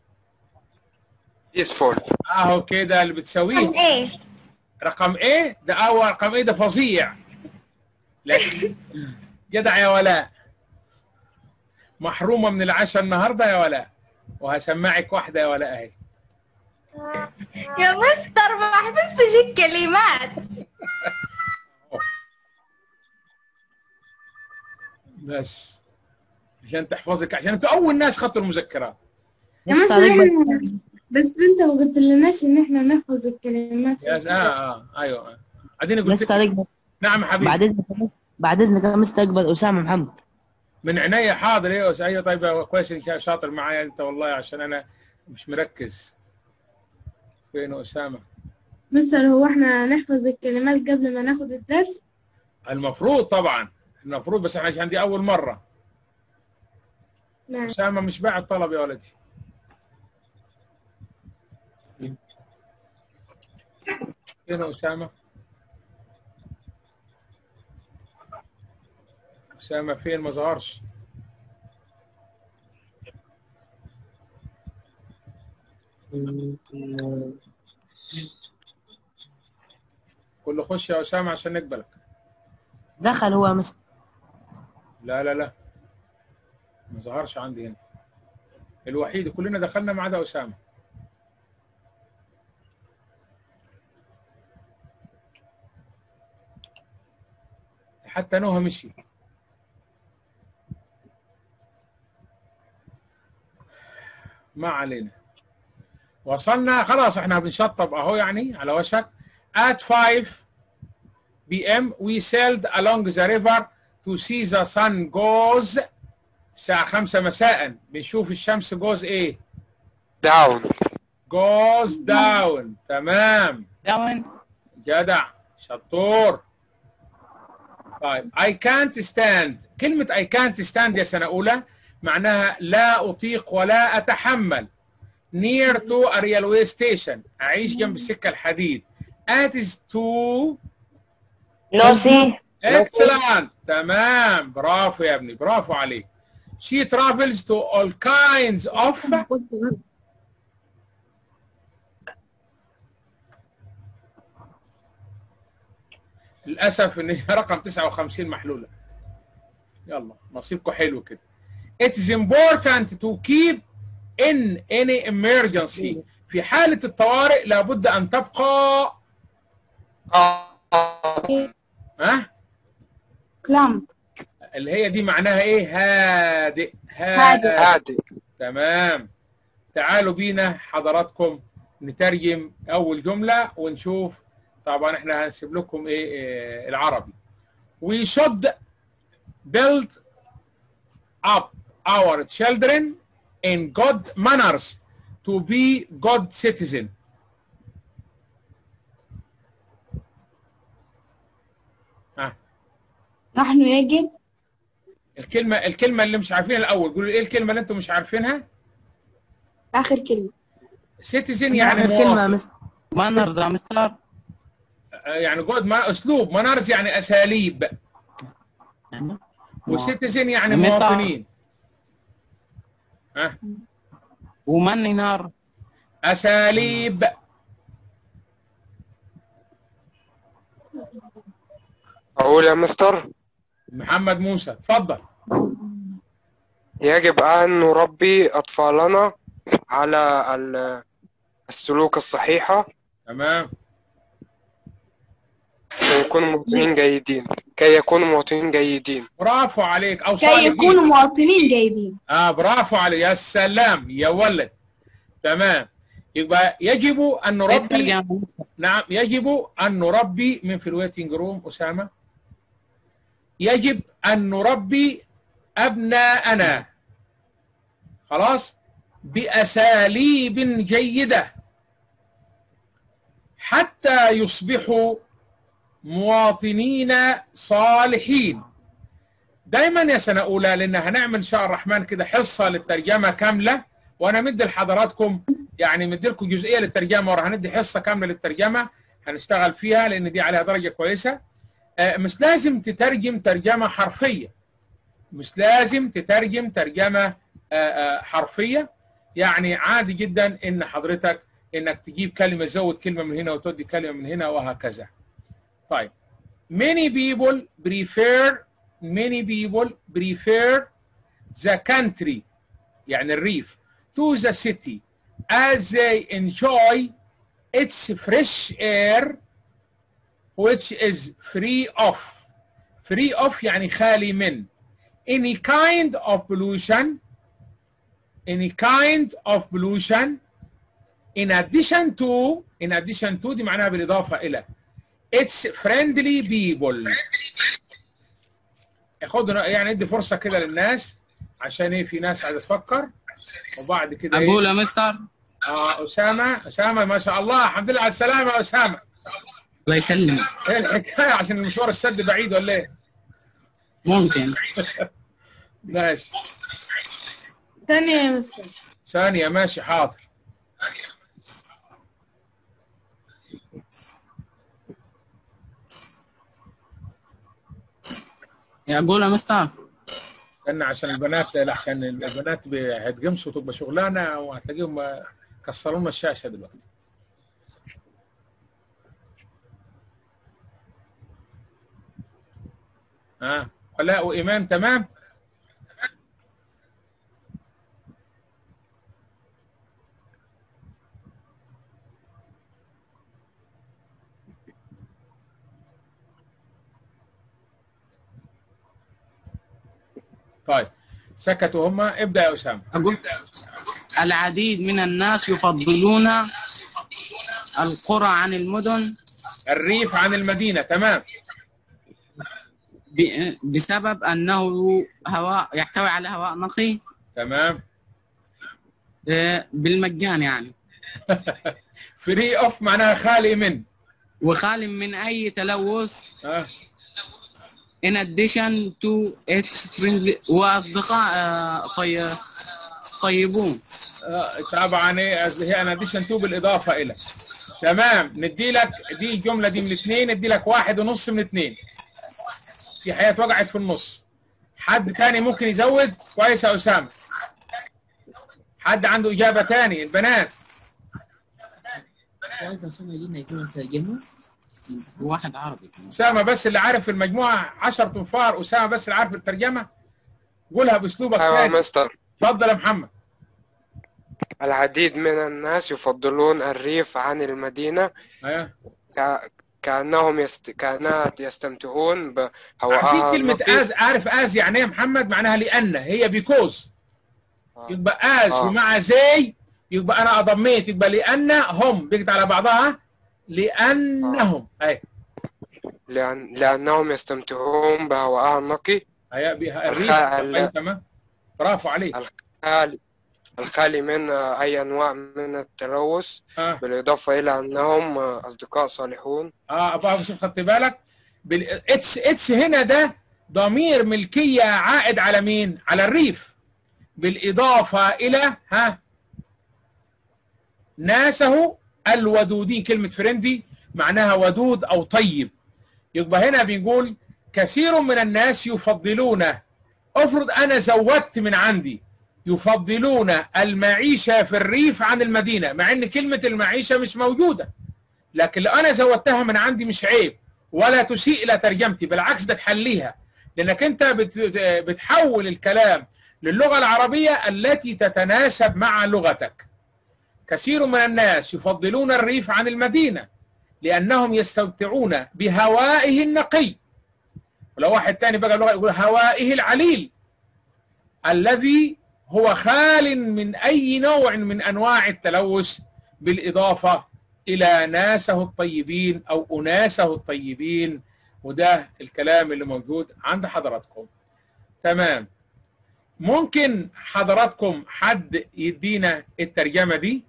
peaceful اهو كده اللي بتسويه ايه رقم ايه ده اول رقم ايه ده فظيع لكن جدع يا ولاء محرومه من العشاء النهارده يا ولاء وهسمعك واحده يا ولاء اهي يا مستر ما حفظتش الكلمات بس عشان تحفظك عشان انتوا اول ناس خدتوا المذكرات يا مستر إحنا- بس انت ما قلت لناش ان احنا نحفظ الكلمات يا اه اه ايوه اديني قلت مستر لك. اقبل نعم حبيبي بعد اذنك بعد اذنك يا مستر اقبل اسامه محمد من عينيا حاضر ايه ايوه طيب يا كويس انك شاطر معايا انت والله عشان انا مش مركز فين اسامه مستر هو احنا نحفظ الكلمات قبل ما ناخد الدرس المفروض طبعا المفروض بس احنا عشان دي اول مره نعم اسامه مش باعت طلب يا ولدي فين اسامه اسامه فين ما ظهرش كله خش يا اسامه عشان نقبلك دخل هو يا مستر لا لا لا ما ظهرش عندي هنا الوحيد كلنا دخلنا ما عدا اسامه حتى نوها مشي ما علينا وصلنا خلاص احنا بنشطب اهو يعني على وشك at 5 p.m. we sailed along the river to see the sun goes الساعة 5 مساء بنشوف الشمس goes ايه داون goes down تمام داون جدع شطور طيب I can't stand كلمة I can't stand يا سنة أولى معناها لا أطيق ولا أتحمل near to a railway station أعيش جنب السكة الحديد at is to نوسي excellent تمام برافو يا ابني برافو عليك she travels to all kinds of للاسف ان هي رقم 59 محلوله يلا نصيبكم حلو كده it is important to keep in any emergency في حالة الطوارئ لابد أن تبقى ها كلام اللي هي دي معناها إيه هادئ هادئ. هادي تمام تعالوا بينا حضراتكم نترجم أول جملة ونشوف طبعا احنا هنسيب لكم إيه, إيه العربي we should build up our children in good manners to be good citizen ها نحن يجب الكلمة الكلمة اللي مش عارفينها الأول قولوا إيه الكلمة اللي أنتم مش عارفينها آخر كلمة citizen يعني الكلمة يا مواطن. مستر مانرز يا مستر يعني جود ما أسلوب مانرز يعني أساليب وسيتيزن يعني مستر. مواطنين ها ومن نار أساليب أقول يا مستر محمد موسى تفضل يجب أن نربي أطفالنا على ال- السلوك الصحيحة تمام كي يكونوا مواطنين جيدين كي يكونوا مواطنين جيدين برافو عليك أو كي صالحين يكونوا مواطنين جيدين اه برافو عليك يا سلام يا ولد تمام يبقى يجب ان نربي الترجمة نعم يجب ان نربي من في الويتنج روم اسامه يجب ان نربي ابناءنا خلاص باساليب جيده حتى يصبحوا مواطنين صالحين دايما يا سنه اولى لان هنعمل ان شاء الله الرحمن كده حصه للترجمه كامله وانا مدي لحضراتكم يعني مدي لكم جزئيه للترجمه وراح هندي حصه كامله للترجمه هنشتغل فيها لان دي عليها درجه كويسه آه، مش لازم تترجم ترجمه حرفيه مش لازم تترجم ترجمه آه، آه، حرفيه يعني عادي جدا ان حضرتك انك تجيب كلمه تزود كلمه من هنا وتودي كلمه من هنا وهكذا طيب many people prefer many people prefer the country يعني الريف to the city as they enjoy its fresh air which is free of free of يعني خالي من any kind of pollution any kind of pollution in addition to in addition to دي معناها بالإضافة إلى its friendly people خدوا يعني ادي فرصة كده للناس عشان ايه في ناس عايزة تفكر وبعد كده إيه؟ اقول يا مستر اه اسامه اسامه ما شاء الله الحمد لله على السلامه يا اسامه الله يسلمك ايه الحكايه عشان المشوار السد بعيد ولا ايه؟ ممكن ماشي ثانية يا مستر ثانيه ماشي حاضر اقول يا مستر استنى عشان البنات عشان البنات بي- هيتقمصوا تبقى شغلانه وهتلاقيهم كسروا لنا الشاشه دلوقتي ها ولاء وايمان تمام طيب سكتوا هم ابدا يا اسامه أقول العديد من الناس يفضلون القرى عن المدن الريف عن المدينه تمام ب- بسبب أنه هواء يحتوي على هواء نقي تمام آه، بالمجان يعني فري اوف معناها خالي من وخال من أي تلوث ها in addition to its friendly وأصدقاء آه، طي... طيبون آه، طبعا ايه هي ان اديشن تو بالاضافه الى تمام ندي لك دي الجمله دي من اثنين ندي لك واحد ونص من اثنين في حياه وقعت في النص حد تاني ممكن يزود كويس يا اسامه حد عنده اجابه تاني البنات واحد عربي اسامه بس اللي عارف المجموعه 10 تنفار اسامه بس اللي عارف الترجمه قولها باسلوبك أيوة يا تاني مستر اتفضل يا محمد العديد من الناس يفضلون الريف عن المدينة ايوه ك- كأنهم يست... كأنها يستمتعون في بهواءها كلمه النقي. از عارف از يعني ايه يا محمد معناها لان هي بيكوز آه. يبقى از آه. ومع زي يبقى انا اضميت يبقى لان هم بقت على بعضها لانهم اي لأن... لأنهم يستمتعون بهواءها النقي هي بها الريف الخ- أي تمام برافو عليك الخالي الخالي من أي أنواع من التلوث اه بالإضافة إلى أنهم أصدقاء صالحون اه ابو شوف خدت بالك بال- اتس اتس هنا ده ضمير ملكيه عائد على مين؟ على الريف بالاضافه الى ها ناسه الودودين كلمه فريندي معناها ودود او طيب يبقى هنا بيقول كثير من الناس يفضلون افرض انا زودت من عندي يفضلون المعيشه في الريف عن المدينه مع ان كلمه المعيشه مش موجوده لكن لو انا زودتها من عندي مش عيب ولا تسيء الى ترجمتي بالعكس ده تحليها لانك انت بت- بتحول الكلام للغه العربيه التي تتناسب مع لغتك كثير من الناس يفضلون الريف عن المدينه لانهم يستمتعون بهوائه النقي ولو واحد تاني بقى اللغه يقول هوائه العليل الذي هو خال من اي نوع من انواع التلوث بالاضافه الى ناسه الطيبين او اناسه الطيبين وده الكلام اللي موجود عند حضراتكم تمام ممكن حضراتكم حد يدينا الترجمه دي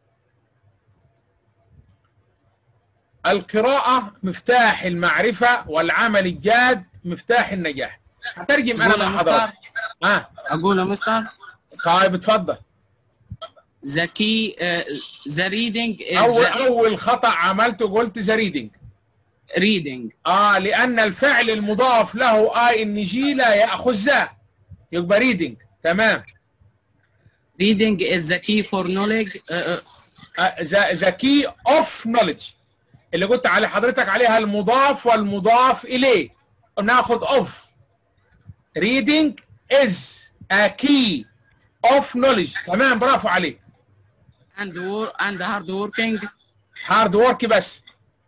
القراءة مفتاح المعرفة والعمل الجاد مفتاح النجاح هترجم انا أقول يا مع مستر حضرتك اه أقول يا مستر طيب اتفضل the key uh, the reading is اول the اول خطا عملته قلت ذا ريدنج reading اه لان الفعل المضاف له اي ان جي لا ياخذ ذا يبقى ريدنج تمام reading is the key for knowledge uh, uh, ذا ذا كي اوف نوليدج اللي قلت على حضرتك عليها المضاف والمضاف اليه ناخذ اوف ريدنج از ا كي اوف نوليدج تمام برافو عليك and work and hard working هارد ورك بس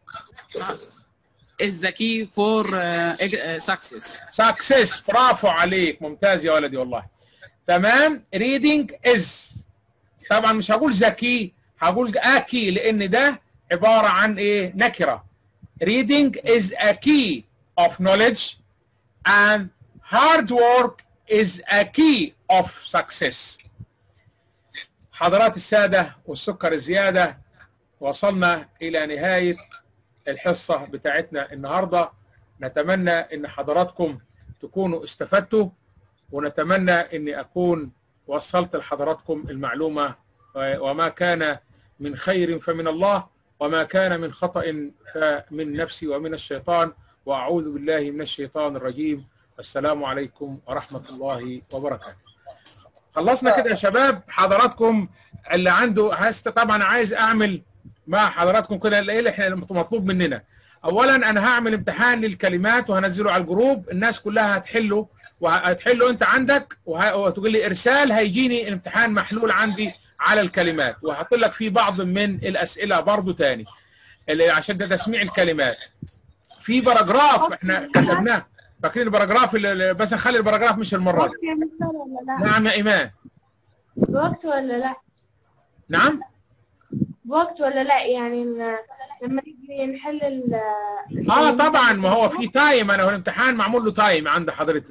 is the key for uh, eg- uh, success سكسس برافو عليك ممتاز يا ولدي والله تمام ريدنج از طبعا مش هقول ذكي هقول اكي لان ده عباره عن ايه نكره reading is a key of knowledge and hard work is a key of success حضرات الساده والسكر الزياده وصلنا الى نهايه الحصه بتاعتنا النهارده نتمنى ان حضراتكم تكونوا استفدتوا ونتمنى اني اكون وصلت لحضراتكم المعلومه وما كان من خير فمن الله وما كان من خطا فمن نفسي ومن الشيطان واعوذ بالله من الشيطان الرجيم السلام عليكم ورحمه الله وبركاته. خلصنا كده يا شباب حضراتكم اللي عنده هست طبعا عايز اعمل مع حضراتكم كده ايه اللي احنا مطلوب مننا اولا انا هعمل امتحان للكلمات وهنزله على الجروب الناس كلها هتحله وهتحله انت عندك وه- وتقول لي ارسال هيجيني الامتحان محلول عندي على الكلمات وهحط لك فيه بعض من الاسئله برضو تاني اللي عشان ده تسميع الكلمات في باراجراف احنا كتبناه فاكرين البراجراف اللي- اللي- بس نخلي البراجراف مش المره دي بوقت يا مستر ولا لا نعم يا ايمان بوقت ولا لا نعم بوقت ولا لا يعني ن- لما نيجي نحل ال اه طبعا ما هو في تايم انا هو الامتحان معمول له تايم عند حضرتك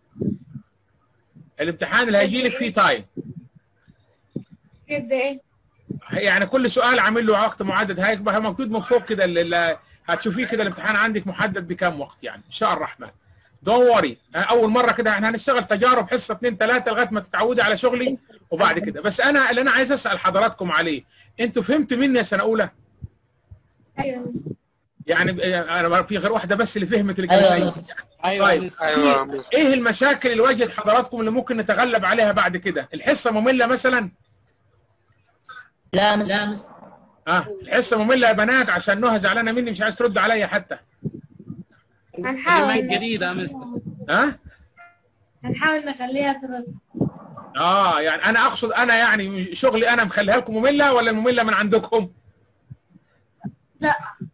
الامتحان اللي هيجي لك فيه تايم قد ايه يعني كل سؤال عامل له وقت محدد هيبقى موجود من فوق كده اللي- اللي هتشوفيه كده الامتحان عندك محدد بكام وقت يعني ان شاء الرحمن دون وري اول مره كده احنا هنشتغل تجارب حصه اثنين ثلاثه لغايه ما تتعودي على شغلي وبعد كده بس انا اللي انا عايز اسال حضراتكم عليه انتوا فهمتوا مني يا سنه اولى ايوه يا مستر يعني انا في غير واحده بس اللي فهمت ايوه يا الجزئيه مستر ايوه طيب. يا مستر. ايوه يا مستر. ايه المشاكل اللي واجهت حضراتكم اللي ممكن نتغلب عليها بعد كده الحصه ممله مثلا لا مستر لا مستر اه الحصه ممله يا بنات عشان نهى زعلانه مني مش عايز ترد عليا حتى كلمات هنحاول جديدة يا مستر ها هنحاول نخليها ترد اه يعني انا اقصد انا يعني شغلي انا مخليها لكم ممله ولا ممله من عندكم لا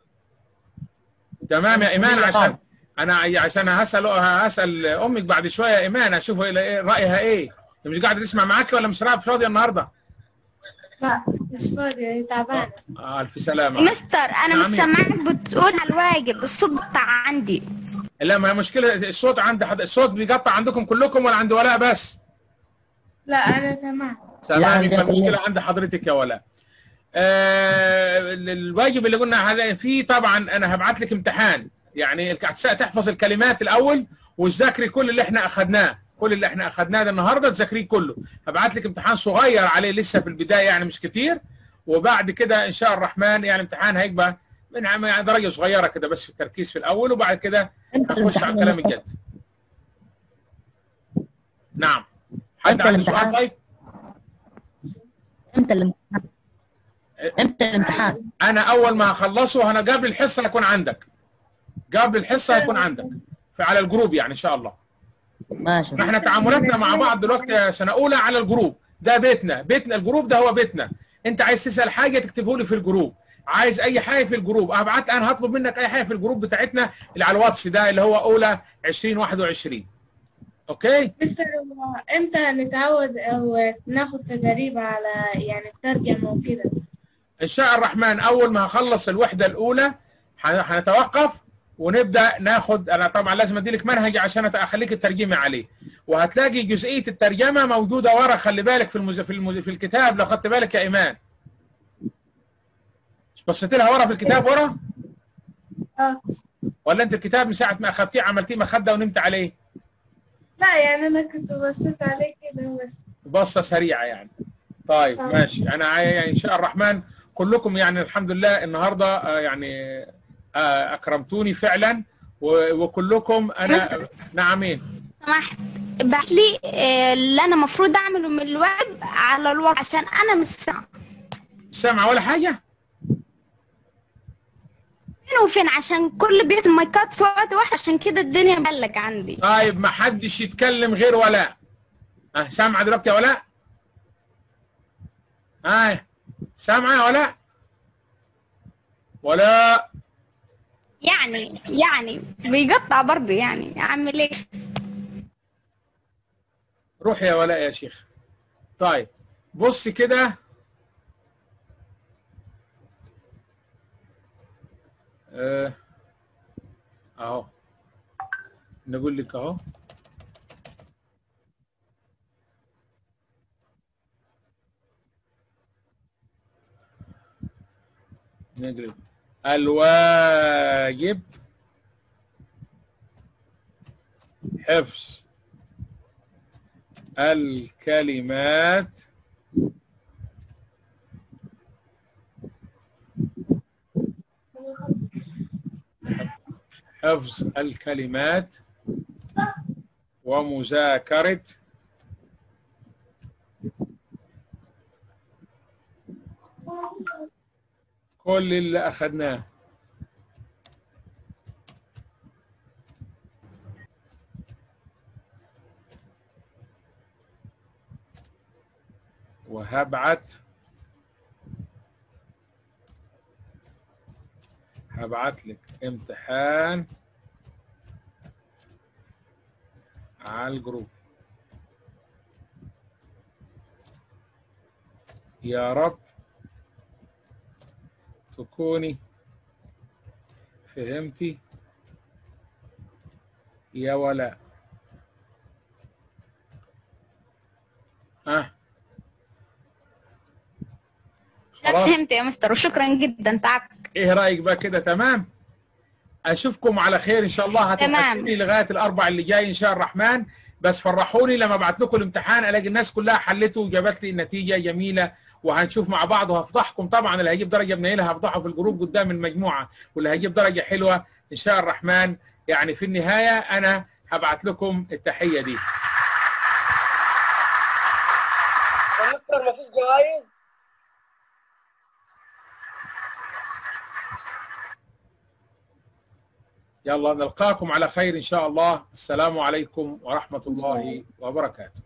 تمام يا ايمان مملة عشان طبعا. انا عشان هسال هسال امك بعد شويه يا ايمان اشوف إيه- رايها ايه هي مش قاعده تسمع معاكي ولا مش مش راضيه النهارده لا مش فاضية تعبانة اه الف سلامه مستر انا مش نعم. سامعاك بتقول على الواجب الصوت بتاع عندي لا ما هي مشكله الصوت عند حد... الصوت بيقطع عندكم كلكم ولا عند ولاء بس لا أنا تمام تمام عندنا يبقى المشكله كلنا. عند حضرتك يا ولاء آه الواجب اللي قلنا هذا فيه طبعا انا هبعت لك امتحان يعني الك- تحفظ الكلمات الاول وتذاكري كل اللي احنا اخذناه كل اللي احنا اخذناه ده النهارده تذاكريه كله هبعت لك امتحان صغير عليه لسه في البدايه يعني مش كتير وبعد كده ان شاء الرحمن يعني الامتحان هيبقى من عم- يعني درجه صغيره كده بس في التركيز في الاول وبعد كده امتى هنخش على الامتحان يا الكلام مستر؟ الجد نعم حد امتى عنده سؤال الامتحان؟ طيب امتى الامتحان امتى الامتحان انا اول ما هخلصه انا قبل الحصه هيكون عندك قبل الحصه هيكون عندك في على الجروب يعني ان شاء الله ماشي احنا تعاملاتنا مع بعض دلوقتي يا سنه اولى على الجروب ده بيتنا بيتنا الجروب ده هو بيتنا انت عايز تسال حاجه تكتبه لي في الجروب عايز اي حاجه في الجروب هبعت انا هطلب منك اي حاجه في الجروب بتاعتنا اللي على الواتس ده اللي هو اولى 2021 اوكي مستر هو إمتى هنتعود أو ناخد تدريب على يعني الترجمة وكده ان شاء الرحمن اول ما هخلص الوحده الاولى ه- هنتوقف ونبدا ناخد انا طبعا لازم اديلك منهج عشان أت- اخليك الترجمه عليه وهتلاقي جزئيه الترجمه موجوده ورا خلي بالك في المز... في, المز... في الكتاب لو خدت بالك يا ايمان مش بصيت لها ورا في الكتاب ورا اه ولا انت الكتاب من ساعه ما اخدتيه عملتيه مخده ونمت عليه لا يعني أنا كنت بصيت عليه كده بس بصه سريعه يعني طيب آه. ماشي انا عاي- يعني ان شاء الرحمن كلكم يعني الحمد لله النهارده آه، يعني آه، اكرمتوني فعلا و- وكلكم انا نعمين سمحت ابعت لي آه، اللي انا المفروض اعمله من الويب على الواتس عشان انا مش سامعه مش سامعه ولا حاجه فين وفين عشان كل بيقفل المايكات في وقت واحد عشان كده الدنيا مبلك عندي طيب ما حدش يتكلم غير ولاء اه سامعه دلوقتي يا ولاء اه سامعه يا ولاء ولاء يعني يعني بيقطع برضه يعني اعمل ايه روح يا ولاء يا شيخ طيب بص كده آه، اهو نقول لك اهو نقلب الواجب حفظ الكلمات حفظ الكلمات ومذاكرة كل اللي أخذناه وهبعت هبعت لك امتحان على الجروب يا رب تكوني فهمتي يا ولاء ها لا خلاص فهمت يا مستر وشكرا جدا تعبت ايه رايك بقى كده تمام اشوفكم على خير ان شاء الله تمام. هتوحشوني لغايه الاربع اللي جاي ان شاء الرحمن بس فرحوني لما ابعت لكم الامتحان الاقي الناس كلها حلته وجابت لي النتيجه جميله وهنشوف مع بعض وهفضحكم طبعا اللي هيجيب درجه منيله هفضحه في الجروب قدام المجموعه واللي هيجيب درجه حلوه ان شاء الرحمن يعني في النهايه انا هبعت لكم التحيه دي يا مستر مفيش جوائز يلا نلقاكم على خير ان شاء الله السلام عليكم ورحمه الله وبركاته